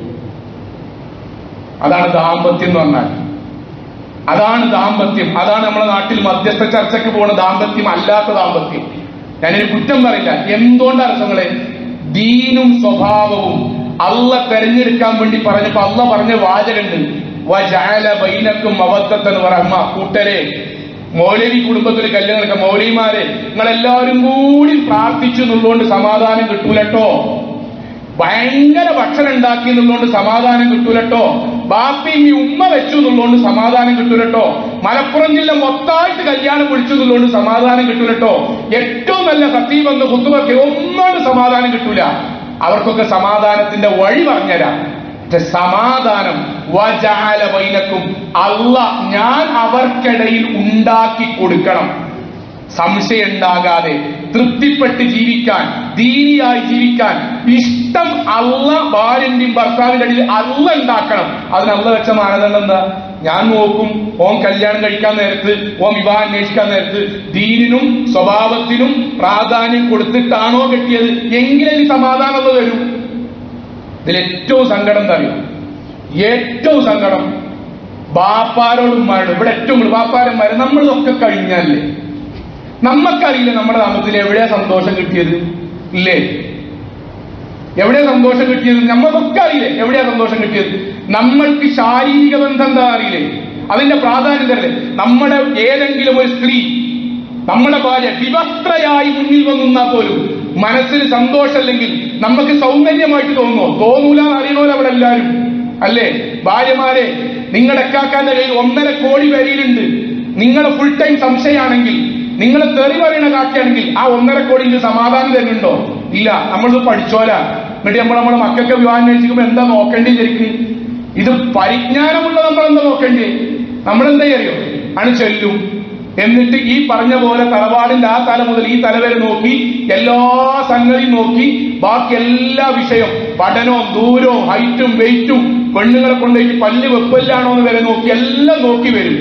അതാണ് ദാമ്പത്യം എന്ന് പറഞ്ഞാൽ അതാണ് ദാമ്പത്യം അതാണ് നമ്മുടെ നാട്ടിൽ മധ്യസ്ഥ ചർച്ചയ്ക്ക് പോകുന്ന ദാമ്പത്യം അല്ലാത്ത ദാമ്പത്യം ഞാനൊരു കുറ്റം പറയില്ല എന്തുകൊണ്ടാണ് നിങ്ങളെ ദീനും സ്വഭാവവും അള്ള തെരഞ്ഞെടുക്കാൻ വേണ്ടി പറഞ്ഞപ്പോ അള്ള പറഞ്ഞ വാചകണ്ട് വജാല ബൈനക്കും അവത്തത്തെന്ന് പറമ്മ കൂട്ടരെ മൗലവി കുടുംബത്തിൽ കല്യാണം നടക്കാം മൗലവിമാരെ നിങ്ങളെല്ലാവരും കൂടി പ്രാർത്ഥിച്ചു എന്നുള്ളതുകൊണ്ട് സമാധാനം കിട്ടൂലട്ടോ ഭയങ്കര ഭക്ഷണം ഉണ്ടാക്കി എന്നുള്ളതുകൊണ്ട് സമാധാനം കിട്ടൂലട്ടോ ബാപ്പി ഈ ഉമ്മ വെച്ചു എന്നുള്ളതുകൊണ്ട് സമാധാനം കിട്ടൂലട്ടോ മലപ്പുറം ജില്ല മൊത്തമായിട്ട് കല്യാണം വിളിച്ചു എന്നുള്ളതുകൊണ്ട് സമാധാനം കിട്ടൂലട്ടോ ഏറ്റവും നല്ല സത്തീബ് എന്ന് കുത്തുവർക്ക് ഒന്നും സമാധാനം കിട്ടൂല അവർക്കൊക്കെ സമാധാനത്തിന്റെ വഴി പറഞ്ഞുതരാം മറ്റേ സമാധാനം വജഅല ബൈനക്കും അല്ല ഞാൻ അവർക്കിടയിൽ ഉണ്ടാക്കി കൊടുക്കണം സംശയം ഉണ്ടാകാതെ തൃപ്തിപ്പെട്ട് ജീവിക്കാൻ ദീനിയായി ജീവിക്കാൻ ഇഷ്ടം അല്ല ഭാര്യന്റെയും ഭർത്താവിന്റെ ഇടയിൽ അല്ല ഉണ്ടാക്കണം അതിന് അല്ല വെച്ച മാനദണ്ഡം എന്താ ഞാൻ നോക്കും ഓൻ കല്യാണം കഴിക്കാൻ നേരത്ത് ഓൻ വിവാഹം അന്വേഷിക്കാൻ നേരത്ത് ദീനിനും സ്വഭാവത്തിനും പ്രാധാന്യം കൊടുത്തിട്ടാണോ കെട്ടിയത് എങ്കിലേ ഈ സമാധാനം വരും ഇതിൽ ഏറ്റവും സങ്കടം എന്താ അറിയോ ഏറ്റവും സങ്കടം ബാപ്പാരോടും ഉമ്മാരോടും ഇവിടെ ഏറ്റവും കൂടുതൽ ബാപ്പാരന്മാര് നമ്മളിതൊക്കെ കഴിഞ്ഞല്ലേ നമ്മക്കറിയില്ല നമ്മുടെ നാമത്തിൽ എവിടെയാ സന്തോഷം കിട്ടിയത് ഇല്ലേ എവിടെയാ സന്തോഷം കിട്ടിയത് നമ്മൾക്കൊക്കെ അറിയില്ലേ എവിടെയാ സന്തോഷം കിട്ടിയത് നമ്മൾക്ക് ശാരീരിക ബന്ധം എന്താ അറിയില്ലേ അതിന്റെ പ്രാധാന്യം തരല്ലേ നമ്മുടെ ഏതെങ്കിലും ഒരു സ്ത്രീ നമ്മുടെ ഭാര്യ വിവസ്ത്രയായി മുന്നിൽ വന്നാ പോലും മനസ്സിന് സന്തോഷമല്ലെങ്കിൽ നമുക്ക് സൗന്ദര്യമായിട്ട് തോന്നുമോ തോന്നൂല എന്ന് അറിയണോല്ലോ അവിടെ എല്ലാവരും അല്ലേ ഭാര്യമാരെ നിങ്ങളുടെ എക്കാക്കാന്റെ കയ്യിൽ ഒന്നര കോടി വരിയിലുണ്ട് നിങ്ങളെ ഫുൾ ടൈം സംശയമാണെങ്കിൽ നിങ്ങൾ തെറി പറയണ കാക്കുകയാണെങ്കിൽ ആ ഒന്നര കോടിക്ക് സമാധാനം തരുന്നുണ്ടോ ഇല്ല നമ്മളിത് പഠിച്ചോല എന്നിട്ട് നമ്മൾ നമ്മളെ മക്കൾക്ക് വിവാഹം കഴിച്ചിരിക്കുമ്പോ എന്താ നോക്കേണ്ടി ശരിക്കും ഇത് പരിജ്ഞാനമുള്ള നമ്മൾ എന്താ നോക്കേണ്ടി നമ്മൾ എന്താ അറിയോ ആണ് ചെല്ലും എന്നിട്ട് ഈ പറഞ്ഞ പോലെ തലവാടിന്റെ ആ തല മുതൽ ഈ തല വരെ നോക്കി എല്ലാ സംഗതിയും നോക്കി ബാക്കി എല്ലാ വിഷയവും പഠനവും ദൂരവും ഹൈറ്റും വെയിറ്റും പെണ്ണുങ്ങളെ കൊണ്ടുപോയി പല്ല് വെപ്പല്ലാണോ എന്ന് വരെ നോക്കി എല്ലാം നോക്കി വരും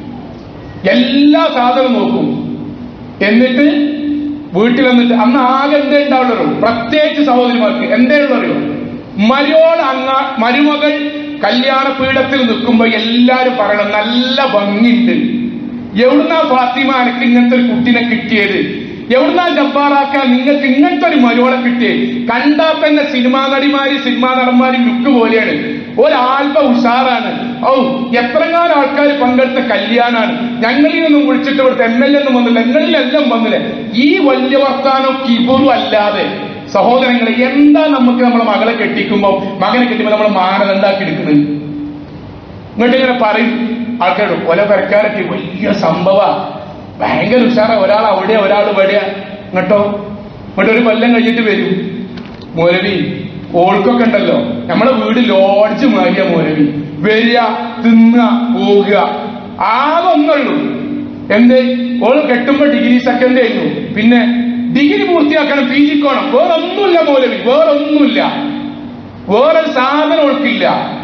എല്ലാ സാധനവും നോക്കും എന്നിട്ട് വീട്ടിൽ വന്നിട്ട് അന്ന് ആകെ എന്തേ ഉണ്ടാവുള്ളൂ പ്രത്യേകിച്ച് സഹോദരിമാർക്ക് എന്തേ ഉള്ളറിയോ മരുവോൾ അങ്ങ മരുമകൾ കല്യാണ പീഠത്തിൽ നിൽക്കുമ്പോ എല്ലാരും പറയണം നല്ല ഭംഗിയുണ്ട് എവിടുന്നാ ഫാത്തിമ എനിക്ക് ഇങ്ങനത്തെ ഒരു കുട്ടിനെ കിട്ടിയത് എവിടുന്നാ ജബ്ബാറാക്കാൻ നിങ്ങൾക്ക് ഇങ്ങനത്തെ ഒരു മരുവോളെ കിട്ടിയത് കണ്ടാ തന്നെ സിനിമാ നടിമാര് സിനിമാ നടന്മാര് ലുക്ക് പോലെയാണ് ഒരാൽബ ഉഷാറാണ് ഔ എത്രങ്ങാനും ആൾക്കാർ പങ്കെടുത്ത കല്യാണാണ് ഞങ്ങളിൽ നിന്നും വിളിച്ചിട്ട് ഇവിടുത്തെ എം എൽ എ ഒന്നും വന്നില്ല ഞങ്ങളിലെല്ലാം വന്നില്ല ഈ വലിയ വർത്താനോ കിബുറും അല്ലാതെ സഹോദരങ്ങളെ എന്താ നമുക്ക് നമ്മളെ മകളെ കെട്ടിക്കുമ്പോ മകനെ കെട്ടിക്കുമ്പോ നമ്മൾ മാനദണ്ഡാക്കി എടുക്കുന്നത് ഇങ്ങോട്ട് ഇങ്ങനെ പറയും ആൾക്കാരോട് ഒല പെരക്കാരൊക്കെ വലിയ സംഭവ ഭയങ്കര ഉഷാറ ഒരാൾ അവിടെ ഒരാൾ ഇവിടെയാ ഇങ്ങോട്ടോ ഇങ്ങോട്ട് ഒരു കൊല്ലം കഴിഞ്ഞിട്ട് വരും മോരവി ഓൾക്കൊക്കെ ഉണ്ടല്ലോ നമ്മളെ വീട് ലോഡ്ജ് മാറിയ മോരവി വരിക തിന്നുക പോകുക ആകെ ഒന്നുള്ളൂ എന്ത് ഓൾ കെട്ടുമ്പോ ഡിഗ്രി സെക്കൻഡ് ആയിരുന്നു പിന്നെ ഡിഗ്രി പൂർത്തിയാക്കണം പി ജിക്കോണം വേറൊന്നുമില്ല മൗലവി വേറൊന്നുമില്ല വേറൊരു സാധനം ഓൾക്കില്ല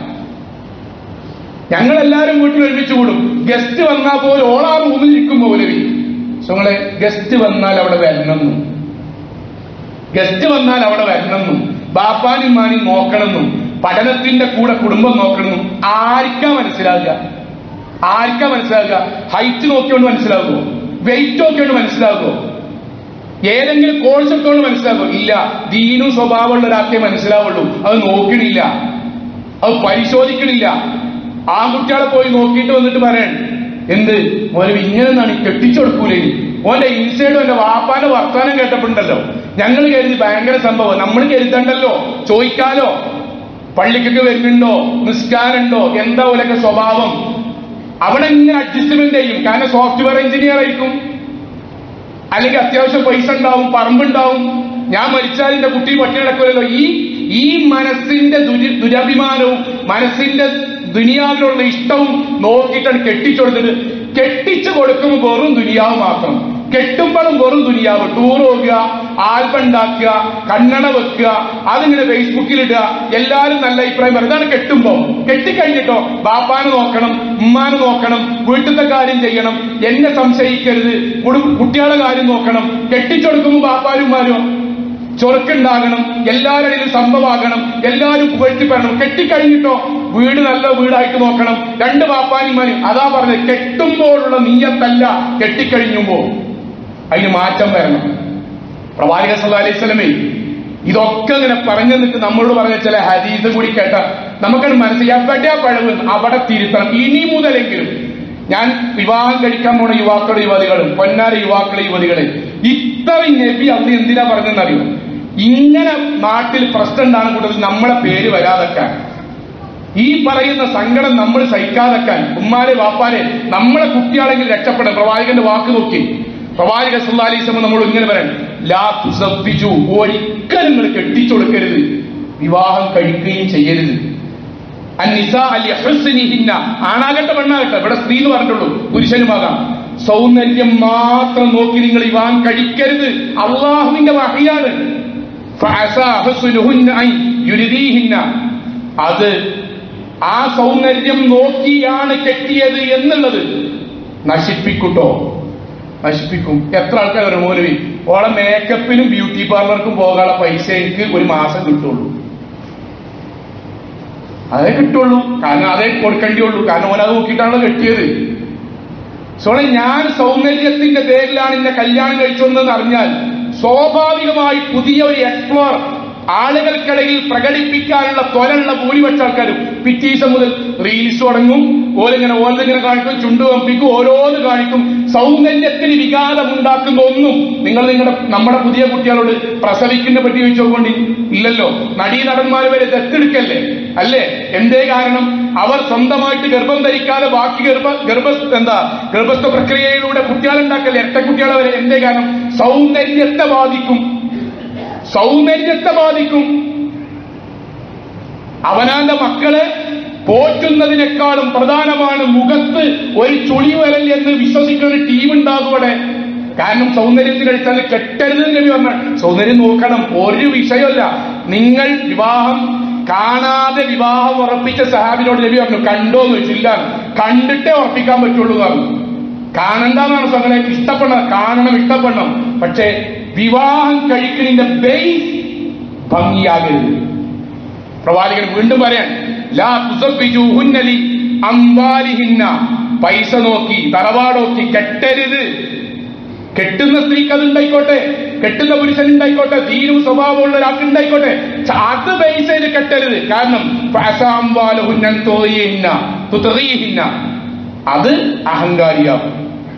ഞങ്ങളെല്ലാരും വീട്ടിൽ ഒരുമിച്ച് കൂടും ഗസ്റ്റ് വന്നാൽ പോലും ഓളാ റൂമിൽ ഇരിക്കും മൗലവി നിങ്ങളെ ഗസ്റ്റ് വന്നാൽ അവിടെ വരണമെന്നും ഗസ്റ്റ് വന്നാൽ അവിടെ വരണമെന്നും ബാപ്പാനും മാനും നോക്കണമെന്നും പഠനത്തിന്റെ കൂടെ കുടുംബം നോക്കണമെന്നും ആർക്കാ മനസ്സിലാകുക ആർക്കാ മനസ്സിലാകുക ഹൈറ്റ് നോക്കിയോണ്ട് മനസ്സിലാകുമോ വെയിറ്റ് നോക്കിയോണ്ട് മനസ്സിലാകുമോ ഏതെങ്കിലും കോഴ്സ് എടുത്തോണ്ട് മനസ്സിലാകുമോ ഇല്ല ദീനും സ്വഭാവമുള്ള ഒരാൾക്കേ മനസ്സിലാവുള്ളൂ അത് നോക്കണില്ല അത് പരിശോധിക്കണില്ല ആൺകുട്ടികളെ പോയി നോക്കിയിട്ട് വന്നിട്ട് പറയൺ എന്ത് മോനെ ഇങ്ങനെ നിന്നാണ് കെട്ടിച്ചു കൊടുക്കൂലേ ഓന്റെ ഇൻസൈഡും എന്റെ വാപ്പാന്റെ വർത്താനം കേട്ടപ്പോണ്ടല്ലോ ഞങ്ങൾ കരുതി ഭയങ്കര സംഭവം നമ്മൾ കരുതണ്ടല്ലോ ചോദിക്കാലോ പള്ളിക്കൊക്കെ വരുന്നുണ്ടോ നിസ്കാരമുണ്ടോ എന്താ ഓലൊക്കെ സ്വഭാവം അവിടെ ഇങ്ങനെ അഡ്ജസ്റ്റ്മെന്റ് ചെയ്യും കാരണം സോഫ്റ്റ്വെയർ എഞ്ചിനീയർ ആയിരിക്കും അല്ലെങ്കിൽ അത്യാവശ്യം പൈസ ഉണ്ടാവും പറമ്പുണ്ടാവും ഞാൻ മരിച്ചാൽ എന്റെ കുട്ടി പട്ടി നടക്കുമല്ലോ ഈ ഈ മനസ്സിന്റെ ദുരി ദുരഭിമാനവും മനസ്സിന്റെ ദുനിയാവിലുള്ള ഇഷ്ടവും നോക്കിയിട്ടാണ് കെട്ടിച്ചു കൊടുത്തത് കെട്ടിച്ചു കൊടുക്കുമ്പോൾ വെറും ദുനിയാവ് മാത്രം കെട്ടുമ്പോഴും വെറും ദുനിയാവ് ടൂർ പോകുക ആൽബം ഉണ്ടാക്കുക കണ്ണട വെക്കുക അതിങ്ങനെ ഫേസ്ബുക്കിൽ ഇടുക എല്ലാരും നല്ല അഭിപ്രായം പറയും ഇതാണ് കെട്ടുമ്പോ കെട്ടിക്കഴിഞ്ഞിട്ടോ ബാപ്പാനെ നോക്കണം ഉമ്മാനെ നോക്കണം വീട്ടിലത്തെ കാര്യം ചെയ്യണം എന്നെ സംശയിക്കരുത് കുടു- കുട്ടികളുടെ കാര്യം നോക്കണം കെട്ടിച്ചൊടുക്കുമ്പോൾ ബാപ്പാരും ഉമ്മാരും ചൊറുക്കുണ്ടാകണം എല്ലാവരുടെയും സംഭവമാകണം എല്ലാവരും പുകഴ്ത്തി പറയണം കെട്ടിക്കഴിഞ്ഞിട്ടോ വീട് നല്ല വീടായിട്ട് നോക്കണം രണ്ട് പാപ്പാനിമാരും അതാ പറഞ്ഞത് കെട്ടുമ്പോഴുള്ള നീയത്തല്ല കെട്ടിക്കഴിഞ്ഞുമ്പോ അതിന് മാറ്റം വരണം പ്രവാചക സല്ലല്ലാഹു അലൈഹി സ്വലമേ ഇതൊക്കെ ഇങ്ങനെ പറഞ്ഞു നിന്നിട്ട് നമ്മളോട് പറഞ്ഞ ചില ഹദീസ് കൂടി കേട്ട നമുക്കത് മനസ്സിൽ എവിടെയാ പഴവ് അവിടെ തിരുത്തണം ഇനി മുതലെങ്കിലും ഞാൻ വിവാഹം കഴിക്കാൻ പോണ യുവാക്കളുടെ യുവതികളും പൊന്നാര യുവാക്കളെ യുവതികളെ ഇത്രയും നബി അന്ന് എന്തിനാ പറഞ്ഞെന്നറിയോ ഇങ്ങനെ നാട്ടിൽ പ്രശ്നം ഉണ്ടാകുന്ന കൂട്ടത്തിൽ നമ്മളെ പേര് വരാതെക്കാൻ ഈ പറയുന്ന സങ്കടം നമ്മൾ സഹിക്കാതെക്കാൻ ഉമ്മാരെ വാപ്പാരെ നമ്മളെ കുട്ടിയാണെങ്കിൽ രക്ഷപ്പെടാൻ പ്രവാചകന്റെ വാക്ക് നോക്കി പ്രവാചക സുല്ലാലിസമ നമ്മൾ ഇങ്ങനെ പറയാൻ ലാ തുസബ്ബിജു ഒരിക്കലും നിങ്ങൾ കെട്ടിച്ചു കൊടുക്കരുത് വിവാഹം കഴിക്കുകയും ചെയ്യരുത് അന്നിസാ അലി ഹുസ്നിഹിന്ന ആണാകട്ടെ പെണ്ണാകട്ടെ ഇവിടെ സ്ത്രീ എന്ന് പറഞ്ഞിട്ടുള്ളൂ പുരുഷനുമാകാം സൗന്ദര്യം മാത്രം നോക്കി നിങ്ങൾ ഇവാൻ കഴിക്കരുത് അള്ളാഹുവിന്റെ വഹിയാണ് ഫഅസാ ഹുസ്നുഹുന്ന അൻ യുരിദീഹിന്ന. അത് ആ സൗന്ദര്യം നോക്കിയാണ് കെട്ടിയത് എന്നുള്ളത് നശിപ്പിക്കുട്ടോ നശിപ്പിക്കും എത്ര ആൾക്കാർ ഒരു മൗലവി ഓളെ മേക്കപ്പിനും ബ്യൂട്ടി പാർലർക്കും പോകാനുള്ള പൈസ എനിക്ക് ഒരു മാസം കിട്ടുള്ളൂ അതേ കിട്ടുള്ളൂ കാരണം അതേ കൊടുക്കേണ്ടിയുള്ളൂ കാരണം ഓൻ അത് നോക്കിയിട്ടാണല്ലോ കെട്ടിയത് സോളെ ഞാൻ സൗന്ദര്യത്തിന്റെ പേരിലാണ് എന്നെ കല്യാണം കഴിച്ചതെന്ന് അറിഞ്ഞാൽ സ്വാഭാവികമായി പുതിയ ഒരു എക്സ്പ്ലോർ ആളുകൾക്കിടയിൽ പ്രകടിപ്പിക്കാനുള്ള ത്വരയുള്ള ഭൂരിപക്ഷ ആൾക്കാരും പിറ്റീസം മുതൽ റീൽസ് തുടങ്ങും ഓലിങ്ങനെ ഓലിങ്ങനെ കാണിക്കും ചുണ്ടു കമ്പിക്കും ഓരോന്ന് കാണിക്കും സൗന്ദര്യത്തിന് വികാരം ഉണ്ടാക്കുന്ന ഒന്നും നിങ്ങൾ നിങ്ങളുടെ നമ്മുടെ പുതിയ കുട്ടികളോട് പ്രസവിക്കുന്ന പറ്റി ചോദിച്ചു നോക്കൊണ്ടി ഇല്ലല്ലോ നടീ നടന്മാർ വരെ ദത്തെടുക്കല്ലേ അല്ലേ എന്തേ കാരണം അവർ സ്വന്തമായിട്ട് ഗർഭം ധരിക്കാതെ ബാക്കി ഗർഭ ഗർഭ എന്താ ഗർഭസ്ഥ പ്രക്രിയയിലൂടെ കുട്ടികളുണ്ടാക്കല്ലേ എട്ട കുട്ടികളെ വരെ എന്തേ കാരണം സൗന്ദര്യത്തെ ബാധിക്കും സൗന്ദര്യത്തെ ബാധിക്കും അവനാന്റെ മക്കളെ പോറ്റുന്നതിനേക്കാളും പ്രധാനമാണ് മുഖത്ത് ഒരു ചുളി വരൽ എന്ന് വിശ്വസിക്കുന്ന ഒരു ടീം ഉണ്ടാകും അവിടെ കാരണം സൗന്ദര്യത്തിൽ കഴിച്ചാൽ കെട്ടരുത് എന്ന് നബി പറഞ്ഞ സൗന്ദര്യം നോക്കണം ഒരു വിഷയമല്ല നിങ്ങൾ വിവാഹം കാണാതെ വിവാഹം ഉറപ്പിച്ച സഹാബിനോട് നബി പറഞ്ഞു കണ്ടോ എന്ന് വെച്ചില്ല കണ്ടിട്ടേ ഉറപ്പിക്കാൻ പറ്റുള്ളൂ എന്ന് പറഞ്ഞു കാണണ്ടെന്നാണ് സ്വങ്ങളെ ഇഷ്ടപ്പെടണം കാണണം ഇഷ്ടപ്പെടണം പക്ഷേ വിവാഹം കഴിക്കുന്നതിന്റെ ബേസ് ഭംഗിയാകരുത് പ്രവാചകൻ വീണ്ടും പറയാൻ ലാ തുസബ്ബിജൂഹുന്നലി അംവാലിഹിന്ന പൈസ നോക്കി തറവാട് നോക്കി കെട്ടരുത് കെട്ടുന്ന സ്ത്രീക്ക് അത് ഉണ്ടായിക്കോട്ടെ കെട്ടുന്ന പുരുഷൻ ഉണ്ടായിക്കോട്ടെ ധീരും സ്വഭാവമുള്ള ഒരാൾക്ക് ഉണ്ടായിക്കോട്ടെ ച- അത് ബേസ് ചെയ്ത് കെട്ടരുത് കാരണം ഫഅസാംവാലുഹുന്നൻ തോയിഹിന്ന തുതറീഹിന്ന അത് അഹങ്കാരിയാവും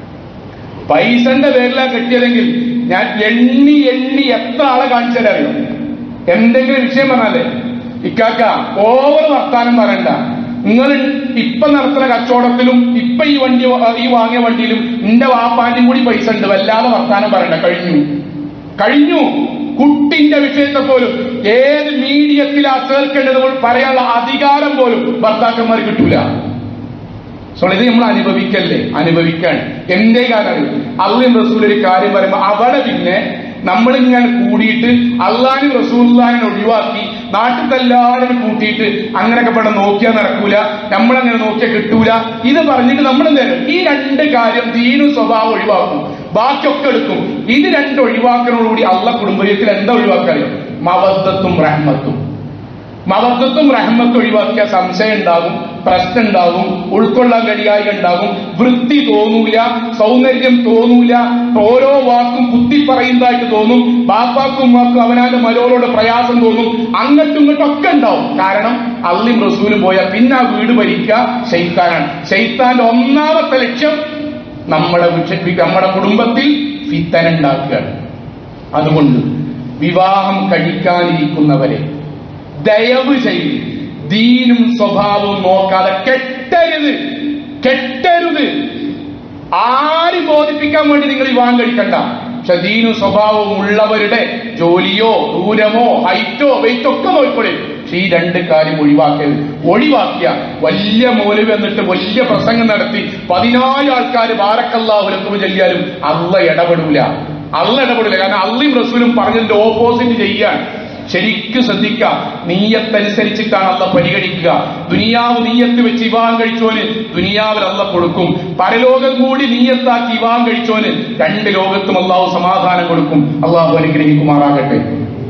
പൈസന്റെ പേരിലാണ് കെട്ടിയതെങ്കിൽ ഞാൻ എണ്ണി എണ്ണി എത്ര ആളെ കാണിച്ചു തരാറിയോ എന്തെങ്കിലും വിഷയം പറഞ്ഞാലേ ഇക്കാക്ക ഓവർ വർത്താനം പറയണ്ട നിങ്ങൾ ഇപ്പൊ നടത്തുന്ന കച്ചവടത്തിലും ഇപ്പൊ ഈ വണ്ടി വാ- ഈ വാങ്ങിയ വണ്ടിയിലും എന്റെ വാപ്പാന്റെയും കൂടി പൈസ ഉണ്ട് വല്ലാതെ വർത്താനം പറയണ്ട കഴിഞ്ഞു കഴിഞ്ഞു കുട്ടിന്റെ വിഷയത്തെ പോലും ഏത് മീഡിയത്തിലാ ചേർക്കേണ്ടത് പോലും പറയാനുള്ള അധികാരം പോലും ഭർത്താക്കന്മാർ കിട്ടൂല സോ ഇത് നമ്മൾ അനുഭവിക്കല്ലേ അനുഭവിക്കാൻ എന്തേ കാരണം അള്ളയും റസൂൽ ഒരു കാര്യം പറയുമ്പോൾ അവിടെ പിന്നെ നമ്മളിങ്ങനെ കൂടിയിട്ട് അള്ളാനും റസൂല്ലാനും ഒഴിവാക്കി നാട്ടിലെല്ലാവരും കൂട്ടിയിട്ട് അങ്ങനെയൊക്കെ പടം നോക്കിയാൽ നടക്കൂല നമ്മളങ്ങനെ നോക്കിയാൽ കിട്ടൂല ഇത് പറഞ്ഞിട്ട് നമ്മൾ എന്തായാലും ഈ രണ്ട് കാര്യം ദീനും സ്വഭാവം ഒഴിവാക്കും ബാക്കിയൊക്കെ എടുക്കും ഇത് രണ്ട് ഒഴിവാക്കലോടുകൂടി അള്ള കുടുംബത്തിൽ എന്താ ഒഴിവാക്കാറിയോ മവദ്ദത്തും റഹ്മത്തും മവത്വത്തും റഹ്മത്തും ഒഴിവാക്കിയ സംശയം ഉണ്ടാകും പ്രശ്നം ഉണ്ടാകും ഉൾക്കൊള്ളാൻ കഴിയായി ഉണ്ടാകും വൃത്തി തോന്നൂല സൗന്ദര്യം തോന്നൂല ഓരോ വാക്കും കുത്തി പറയുന്നതായിട്ട് തോന്നും ബാപ്പാക്കും വാക്കും അവനാന്റെ മരോരോട് പ്രയാസം തോന്നും അങ്ങോട്ടും ഇങ്ങോട്ടും ഒക്കെ ഉണ്ടാവും കാരണം അള്ളിം റസൂലും പോയാൽ പിന്നെ ആ വീട് ഭരിക്കുക ഷെയ്ത്താനാണ് ഷെയ്ത്താന്റെ ഒന്നാമത്തെ ലക്ഷ്യം നമ്മുടെ വിഷ- നമ്മുടെ കുടുംബത്തിൽ ഫിത്തന ഉണ്ടാക്കുകയാണ് അതുകൊണ്ട് വിവാഹം കഴിക്കാനിരിക്കുന്നവരെ ദയവ് ചെയ്ത് ദീനും സ്വഭാവവും നോക്കാതെ കെട്ടരുത് കെട്ടരുത് ആരും ബോധിപ്പിക്കാൻ വേണ്ടി നിങ്ങൾ വിവാഹം കഴിക്കണ്ട പക്ഷെ ദീനും സ്വഭാവവും ഉള്ളവരുടെ ജോലിയോ ദൂരമോ ഹൈറ്റോ വെയിറ്റോ ഒക്കെ നോക്കിക്കോളി പക്ഷെ ഈ രണ്ട് കാര്യം ഒഴിവാക്കരുത് ഒഴിവാക്കിയ വലിയ മൂലം എന്നിട്ട് വലിയ പ്രസംഗം നടത്തി പതിനായിരം ആൾക്കാർ ബാരക്കല്ലാഹുലക്കും ചെല്ലിയാലും അള്ള ഇടപെടൂല അള്ള ഇടപെടില്ല കാരണം അള്ളിയും റസൂലും പറഞ്ഞതിന്റെ ഓപ്പോസിറ്റ് ചെയ്യാൻ ശരിക്കും ശ്രദ്ധിക്കുക നീയത്തനുസരിച്ചിട്ടാണ് അല്ല പരിഗണിക്കുക ദുനിയാവ് നീയത്ത് വെച്ച് വിവാഹം കഴിച്ചോന് ദുനിയാവിൽ അല്ല കൊടുക്കും പരലോകം കൂടി നീയത്താക്കി വിവാഹം കഴിച്ചോന് രണ്ട് ലോകത്തും അള്ളാഹു സമാധാനം കൊടുക്കും അള്ളാഹു അനുഗ്രഹിക്കുമാറാകട്ടെ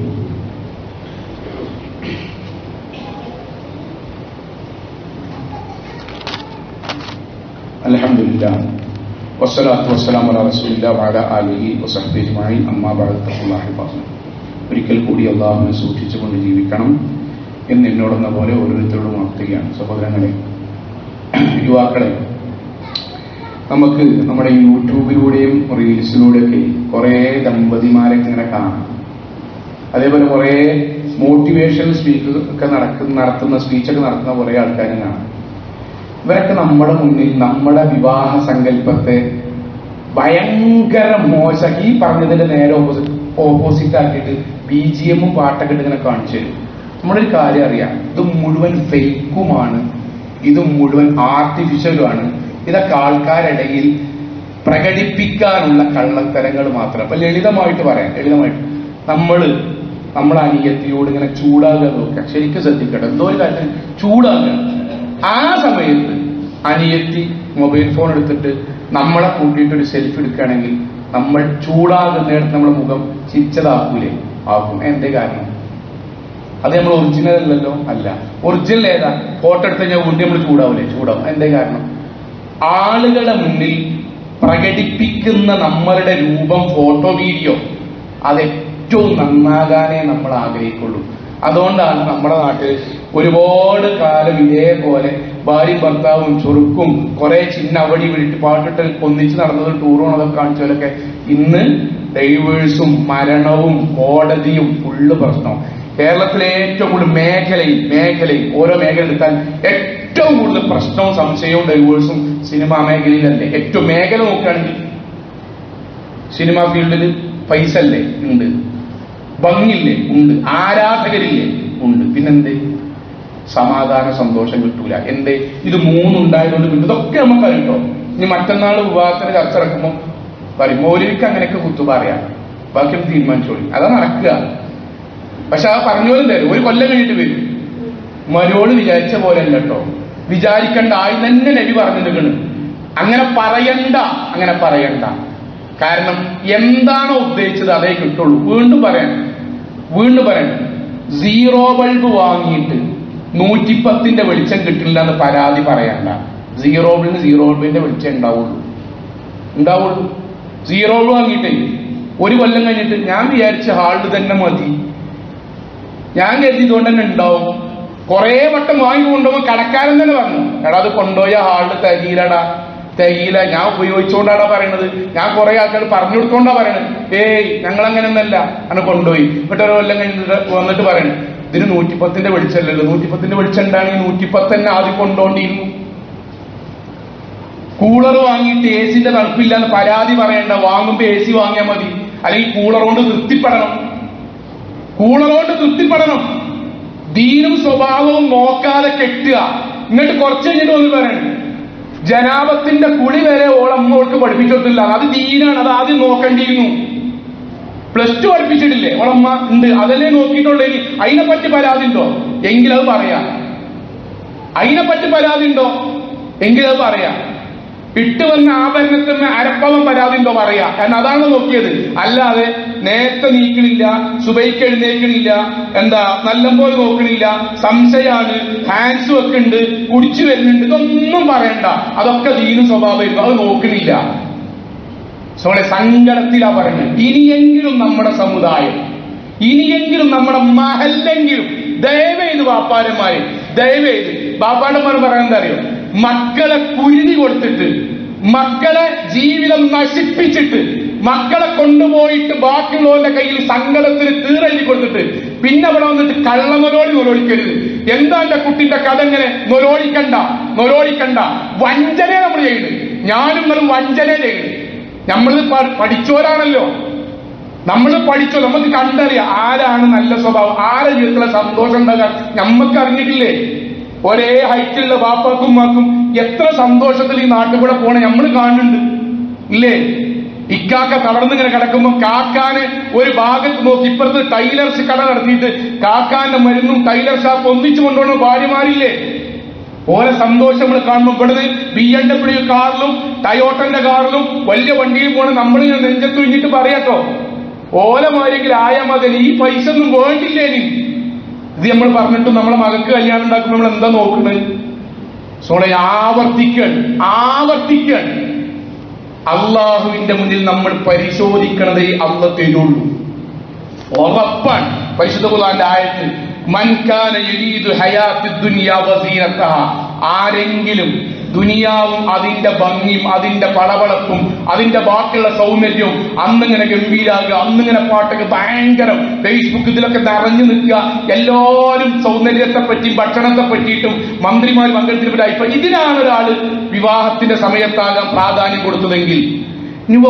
അൽഹംദുലില്ലാ വസ്സലാത്തു വസ്സലാമു അലാ റസൂലില്ലാ വഅലാ ആലിഹി വസഹ്ബിഹി അജ്മഈൻ അമ്മാ ബഅദ് തഖുല്ലാഹി ഫാസിൽ ഒരിക്കൽ കൂടി അള്ളാഹുവിനെ സൂക്ഷിച്ചുകൊണ്ട് ജീവിക്കണം എന്ന് എന്നോടെന്ന പോലെ ഓരോരുത്തരോടും ഉണർത്തുകയാണ് സഹോദരങ്ങളെ യുവാക്കളെ നമുക്ക് നമ്മുടെ യൂട്യൂബിലൂടെയും റീൽസിലൂടെയൊക്കെ കുറേ ദമ്പതിമാരൊക്കെ ഇങ്ങനെ കാണാം അതേപോലെ കുറേ മോട്ടിവേഷൻ സ്പീക്ക് ഒക്കെ നടക്കുന്ന നടത്തുന്ന സ്പീച്ചൊക്കെ നടത്തുന്ന കുറേ ആൾക്കാരും കാണാം ഇവരൊക്കെ നമ്മുടെ മുന്നിൽ നമ്മുടെ വിവാഹ സങ്കല്പത്തെ ഭയങ്കര മോശം ഈ പറഞ്ഞതിന്റെ നേരെ ഓപ്പോസിറ്റ് ഓപ്പോസിറ്റ് ആക്കിയിട്ട് ബി ജി എമ്മും പാട്ടൊക്കെ ഇട്ട് ഇങ്ങനെ കാണിച്ചു തരും നമ്മളൊരു കാര്യം അറിയാം ഇത് മുഴുവൻ ഫേക്കുമാണ് ഇത് മുഴുവൻ ആർട്ടിഫിഷ്യലുമാണ് ഇതൊക്കെ ആൾക്കാരിടയിൽ പ്രകടിപ്പിക്കാനുള്ള കള്ളത്തരങ്ങൾ മാത്രം അപ്പൊ ലളിതമായിട്ട് പറയാം ലളിതമായിട്ട് നമ്മള് നമ്മളെ അനിയത്തിയോട് ഇങ്ങനെ ചൂടാകുക നോക്കുക ശരിക്കും ശ്രദ്ധിക്കട്ടെ എന്തോ ഒരു കാര്യത്തിന് ചൂടാകുക ആ സമയത്ത് അനിയത്തി മൊബൈൽ ഫോൺ എടുത്തിട്ട് നമ്മളെ കൂട്ടിയിട്ട് ഒരു സെൽഫി എടുക്കുകയാണെങ്കിൽ നമ്മൾ ചൂടാകുന്നിടത്ത് നമ്മുടെ മുഖം ചിരിച്ചതാക്കൂലേ ആക്കും എന്തേ കാരണം അത് നമ്മൾ ഒറിജിനൽ അല്ലല്ലോ അല്ല ഒറിജിനൽ ഏതാ ഫോട്ടോ എടുത്ത് കഴിഞ്ഞാൽ വീണ്ടും നമ്മൾ ചൂടാവൂലേ ചൂടാവും എന്തേ കാരണം ആളുകളുടെ മുന്നിൽ പ്രകടിപ്പിക്കുന്ന നമ്മളുടെ രൂപം ഫോട്ടോ വീഡിയോ അത് ഏറ്റവും നന്നാകാനേ നമ്മൾ ആഗ്രഹിക്കുള്ളൂ അതുകൊണ്ടാണ് നമ്മുടെ നാട്ടിൽ ഒരുപാട് കാലം ഇതേപോലെ ഭാര്യയും ഭർത്താവും ചുരുക്കും കുറെ ചിന്ന അവടി വിളിട്ട് പാട്ടിട്ട് ഒന്നിച്ച് നടന്നതും ടൂർ പോണതൊക്കെ കാണിച്ചവരൊക്കെ ഇന്ന് ഡൈവേഴ്സും മരണവും കോടതിയും ഫുള്ള് പ്രശ്നം കേരളത്തിലെ ഏറ്റവും കൂടുതൽ മേഖലയിൽ മേഖലയിൽ ഓരോ മേഖല എടുത്താൽ ഏറ്റവും കൂടുതൽ പ്രശ്നവും സംശയവും ഡൈവേഴ്സും സിനിമാ മേഖലയിലല്ലേ ഏറ്റവും മേഖല നോക്കുകയാണെങ്കിൽ സിനിമാ ഫീൽഡിൽ പൈസ അല്ലേ ഉണ്ട് ഭംഗില്ലേ ഉണ്ട് ആരാധകരില്ലേ ഉണ്ട് പിന്നെന്തേ സമാധാന സന്തോഷം കിട്ടൂല എന്തേ ഇത് മൂന്നുണ്ടായതുകൊണ്ട് കിട്ടും ഇതൊക്കെ നമുക്ക് അറിയട്ടോ ഇനി മറ്റന്നാൾ വിവാഹത്തിന് ചർച്ച നടക്കുമ്പോൾ പറയും മൗലിക്ക് അങ്ങനെയൊക്കെ കുത്തു പറയാം ബാക്കിയൊന്ന് തീരുമാനിച്ചോളി അതാ നടക്കുക പക്ഷെ ആ പറഞ്ഞു പോലും തരും ഒരു കൊല്ലം കഴിഞ്ഞിട്ട് വരും മരോട് വിചാരിച്ച പോലെ അല്ല കേട്ടോ വിചാരിക്കണ്ട ആയി തന്നെ നബി പറഞ്ഞിരിക്കണ് അങ്ങനെ പറയണ്ട അങ്ങനെ പറയണ്ട കാരണം എന്താണോ ഉദ്ദേശിച്ചത് അതേ കിട്ടുള്ളൂ വീണ്ടും പറയാൻ വീണ്ടും പറയാൻ സീറോ ബൾബ് വാങ്ങിയിട്ട് നൂറ്റിപ്പത്തിന്റെ വെളിച്ചം കിട്ടില്ല എന്ന് പരാതി പറയണ്ട സീറോ ബൾബിന് സീറോ ബൾബിന്റെ വെളിച്ചം ഉണ്ടാവുള്ളൂ ഉണ്ടാവുള്ളൂ സീറോ ബൾബ് വാങ്ങിയിട്ട് ഒരു കൊല്ലം കഴിഞ്ഞിട്ട് ഞാൻ വിചാരിച്ച ഹാളിൽ തന്നെ മതി ഞാൻ കരുതി ഇതുകൊണ്ട് തന്നെ ഉണ്ടാവും കുറേ വട്ടം വാങ്ങി കൊണ്ടുപോകുമ്പോൾ കടക്കാരൻ തന്നെ പറഞ്ഞു എടാ അത് കൊണ്ടുപോയ ഹാളിൽ തികയിലടാ തികയില ഞാൻ ഉപയോഗിച്ചുകൊണ്ടാടാ പറയണത് ഞാൻ കുറെ ആൾക്കാർ പറഞ്ഞു കൊടുത്തോണ്ടാ പറയണത് ഏയ് ഞങ്ങൾ അങ്ങനെയൊന്നല്ല അങ്ങനെ കൊണ്ടുപോയി എന്നിട്ട് ഒരു കൊല്ലം കഴിഞ്ഞിട്ട് വന്നിട്ട് പറയണത് ഇതിന് നൂറ്റിപ്പത്തിന്റെ വെളിച്ചല്ലല്ലോ നൂറ്റിപ്പത്തിന്റെ വെളിച്ചം ഉണ്ടാണെങ്കിൽ നൂറ്റിപ്പത്ത് തന്നെ ആദ്യം കൊണ്ടുപോണ്ടിരുന്നു കൂളർ വാങ്ങിയിട്ട് എ സിന്റെ തണുപ്പില്ല എന്ന് പരാതി പറയണ്ട വാങ്ങുമ്പോ എ സി വാങ്ങിയാൽ മതി അല്ലെങ്കിൽ കൂളർ കൊണ്ട് തൃപ്തിപ്പെടണം കൂളറോണ്ട് തൃപ്തിപ്പെടണം ദീനും സ്വഭാവവും നോക്കാതെ കെട്ടുക എന്നിട്ട് കുറച്ച് കഴിഞ്ഞിട്ട് ഒന്ന് പറയണം ജനാപത്തിന്റെ കുളി വരെ ഓളമ്മോൾക്ക് പഠിപ്പിച്ചിട്ടില്ല അത് ദീനാണ് അത് ആദ്യം നോക്കേണ്ടിയിരുന്നു പ്ലസ് ടു പഠിപ്പിച്ചിട്ടില്ലേ ഓളമ്മ ഉണ്ട് അതല്ലേ നോക്കിയിട്ടുള്ളൂ ഇനി അതിനെപ്പറ്റി പരാതി ഉണ്ടോ എങ്കിലത് പറയാം അതിനെപ്പറ്റി പരാതി ഉണ്ടോ എങ്കിലത് പറയാം ഇട്ട് വന്ന ആഭരണത്തിന് അരപ്പവൻ പരാതി ഉണ്ടോ പറയാ കാരണം അതാണ് നോക്കിയത് അല്ലാതെ നേരത്തെ നീക്കണില്ല സുബൈക്ക് എഴുന്നേക്കണില്ല എന്താ നല്ലപോലെ നോക്കണില്ല സംശയാണ് ഹാൻഡ്സ് വെക്കുന്നുണ്ട് കുടിച്ചു വരുന്നുണ്ട് ഇതൊന്നും പറയണ്ട അതൊക്കെ ദീനും സ്വഭാവമായിരുന്നു അത് നോക്കണില്ല സോളെ സങ്കടത്തിലാ പറയുന്നത് ഇനിയെങ്കിലും നമ്മുടെ സമുദായം ഇനിയെങ്കിലും നമ്മുടെ മഹല്ലെങ്കിലും ദയവേത് വാപ്പാരന്മാര് ദയവേത് ബാപ്പാടന്മാർ പറയുന്നത് അറിയോ മക്കളെ കുരുതി കൊടുത്തിട്ട് മക്കളെ ജീവിതം നശിപ്പിച്ചിട്ട് മക്കളെ കൊണ്ടുപോയിട്ട് ബാക്കിയുള്ളവരുടെ കയ്യിൽ സങ്കടത്തിന് തീറെഴുതി കൊടുത്തിട്ട് പിന്നെ അവിടെ വന്നിട്ട് കള്ളനൊലോടി നൊലോടിക്കരുത് എന്താ എന്റെ കുട്ടിന്റെ കഥ എങ്ങനെ നൊലോടിക്കണ്ട നൊലോടിക്കണ്ട വഞ്ചന നമ്മൾ ചെയ്യുന്നത് ഞാനും നിങ്ങളും വഞ്ചന ചെയ്യുന്നത് നമ്മളിത് പ- പഠിച്ചോരാണല്ലോ നമ്മൾ പഠിച്ചോ നമുക്ക് കണ്ടറിയാം ആരാണ് നല്ല സ്വഭാവം ആരെ ജീവിതത്തിലെ സന്തോഷം ഉണ്ടാകാൻ നമ്മക്ക് അറിഞ്ഞിട്ടില്ലേ ഒരേ ഹൈറ്റിലുള്ള ബാപ്പാക്കും ഉമ്മാക്കും എത്ര സന്തോഷത്തിൽ ഈ നാട്ടിൽ കൂടെ പോണ നമ്മൾ കാണുന്നുണ്ട് ഇല്ലേ ഇക്കാക്ക തളർന്നിങ്ങനെ കിടക്കുമ്പോൾ കാക്കാന് ഒരു ഭാഗത്ത് നോക്കി ഇപ്പുറത്ത് ടൈലർസ് കട നടത്തിയിട്ട് കാക്കാന്റെ മരുന്നും ടൈലർ ഷാപ്പ് ഒന്നിച്ചു കൊണ്ടുപോകുന്ന ഭാര്യമാരില്ലേ ഓരോ സന്തോഷം നമ്മൾ കാണുമ്പോൾ ഇവിടുന്ന് ബി എം ഡബ്ല്യു കാറിലും ടയോട്ടന്റെ കാറിലും വലിയ വണ്ടിയിൽ പോണ നമ്മൾ ഞാൻ നെഞ്ചത്ത് തുഞ്ഞിട്ട് പറയാട്ടോ ഓലമാരെങ്കിൽ ആയാൽ മതി ഈ പൈസ ഒന്നും വേണ്ടില്ലേ ഇനി ഇത് നമ്മൾ പറഞ്ഞിട്ട് നമ്മളെ മകൾക്ക് കല്യാണം ഉണ്ടാക്കുമ്പോൾ നമ്മൾ എന്താ നോക്കുന്നത് സോളെ ആവർത്തിക്കാൻ ആവർത്തിക്കാൻ അള്ളാഹുവിന്റെ മുന്നിൽ നമ്മൾ പരിശോധിക്കണതേ അല്ല തരുള്ളൂ ഉറപ്പാണ് പരിശുദ്ധ ഖുർആന്റെ ആയത്ത് മൻ കാന യുരീദു ഹയാത്തി ദുനിയ വസീനത്തഹ ആരെങ്കിലും ദുനിയാവും അതിന്റെ ഭംഗിയും അതിന്റെ പളവളപ്പും അതിന്റെ ബാക്കിയുള്ള സൗന്ദര്യവും അന്നിങ്ങനെ ഗംഭീരാകുക അന്നിങ്ങനെ പാട്ടൊക്കെ ഭയങ്കരം ഫേസ്ബുക്ക് ഇതിലൊക്കെ നിറഞ്ഞു നിൽക്കുക എല്ലാവരും സൗന്ദര്യത്തെ പറ്റിയും ഭക്ഷണത്തെ പറ്റിയിട്ടും മന്ത്രിമാർ പങ്കെടുത്തിട്ട് ഇപ്പൊ ഇതിനാണ് ഒരാള് വിവാഹത്തിന്റെ സമയത്താകാൻ പ്രാധാന്യം കൊടുത്തതെങ്കിൽ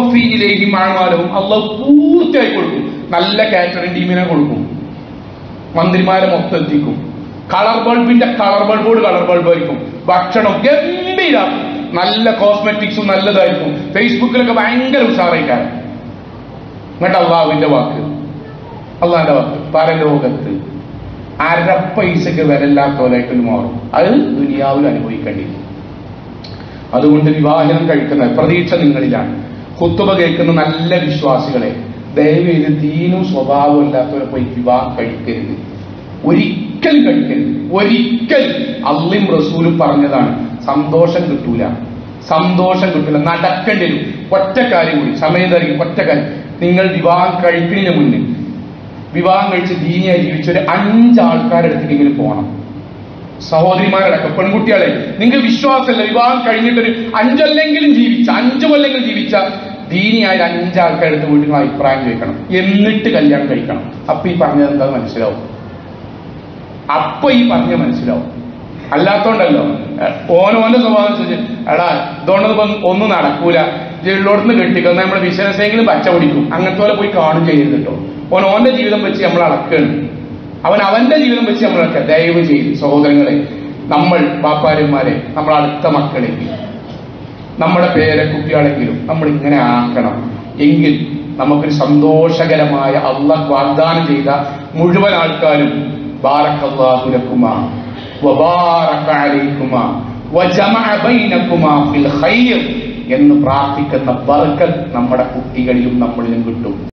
നുവഫിയിലേക്കും ആഴ്മാലവും അള്ളാഹ് പൂർത്തിയായി കൊടുക്കും നല്ല കാറ്ററിംഗ് ടീമിനെ കൊടുക്കും മന്ത്രിമാരെ മൊത്തം എത്തിക്കും കളർ ബൾബിന്റെ കളർ ബൾബോട് കളർ ബൾബ് ആയിരിക്കും ഭക്ഷണം ഗംഭീരം നല്ല കോസ്മെറ്റിക്സും നല്ലതായിരിക്കും ഫേസ്ബുക്കിലൊക്കെ ഭയങ്കര ഉഷാറായിക്കാരം എന്നിട്ട് അള്ളാഹുവിന്റെ വാക്ക് അള്ളാഹിന്റെ വാക്ക് പരലോകത്ത് അര പൈസക്ക് വിലയില്ലാത്തവരായിട്ട് മാറും അത് ദുനിയാവിൽ അനുഭവിക്കേണ്ടിയിരിക്കും അതുകൊണ്ട് വിവാഹം കഴിക്കുന്ന പ്രതീക്ഷ നിങ്ങളിലാണ് കുത്തുബ കേൾക്കുന്ന നല്ല വിശ്വാസികളെ ദയവ് ചെയ്ത് ദീനും സ്വഭാവവും ഇല്ലാത്തവരെ പോയി വിവാഹം കഴിക്കരുത് ഒരിക്കലും കഴിക്കരുത് ഒരിക്കലും അള്ളിം റസൂലും പറഞ്ഞതാണ് സന്തോഷം കിട്ടൂല സന്തോഷം കിട്ടൂല നടക്കേണ്ടി വരും ഒറ്റ കാര്യം കൂടി സമയം തരും ഒറ്റ കാര്യം നിങ്ങൾ വിവാഹം കഴിക്കുന്നതിന് മുന്നേ വിവാഹം കഴിച്ച് ദീനിയായി ജീവിച്ച ഒരു അഞ്ചാൾക്കാരുടെ അടുത്തേക്കെങ്കിലും പോകണം സഹോദരിമാരടക്കം പെൺകുട്ടികളെ നിങ്ങൾക്ക് വിശ്വാസമില്ല വിവാഹം കഴിഞ്ഞിട്ടൊരു അഞ്ചല്ലെങ്കിലും ജീവിച്ച അഞ്ചു കൊല്ലെങ്കിലും ജീവിച്ച ദീനിയായ അഞ്ചാൾക്കാരുടെ അടുത്ത് വീട്ടിൽ നിങ്ങൾ അഭിപ്രായം ചോദിക്കണം എന്നിട്ട് കല്യാണം കഴിക്കണം അപ്പൊ ഈ പറഞ്ഞത് എന്താ മനസ്സിലാവും അപ്പൊ ഈ പറഞ്ഞ മനസ്സിലാവും അല്ലാത്തോണ്ടല്ലോ ഓനോന്റെ സ്വഭാവം അനുസരിച്ച് എടാ ഇതുകൊണ്ടൊന്നും ഇപ്പം ഒന്നും നടക്കൂല ഉള്ളോടത്ത് കെട്ടിക്കുന്ന നമ്മുടെ ബിസിനസ്സെങ്കിലും പച്ച പിടിക്കും അങ്ങനത്തെ പോലെ പോയി കാണും ചെയ്യരുത് കേട്ടോ ഓൻ ഓന്റെ ജീവിതം വെച്ച് നമ്മൾ അളക്കുകയാണ് അവൻ അവന്റെ ജീവിതം വെച്ച് നമ്മൾ അളക്കുക ദയവ് ചെയ്ത് സഹോദരങ്ങളെ നമ്മൾ പാപ്പാരന്മാരെ നമ്മുടെ അടുത്ത മക്കളെ നമ്മുടെ പേരെ കുട്ടികളെങ്കിലും നമ്മൾ ഇങ്ങനെ ആക്കണം എങ്കിൽ നമുക്കൊരു സന്തോഷകരമായ അള്ളാഹ് വാഗ്ദാനം ചെയ്ത മുഴുവൻ ആൾക്കാരും ബാറക്കല്ലാഹു ലക്കുമാ വബാറക അലൈക്കുമാ വജമഅ ബൈനക്കുമാ ഫിൽ ഖൈർ എന്ന് പ്രാർത്ഥിക്കുന്ന ബർക്കത്ത് നമ്മുടെ കുട്ടികളിലും നമ്മളിലും കിട്ടും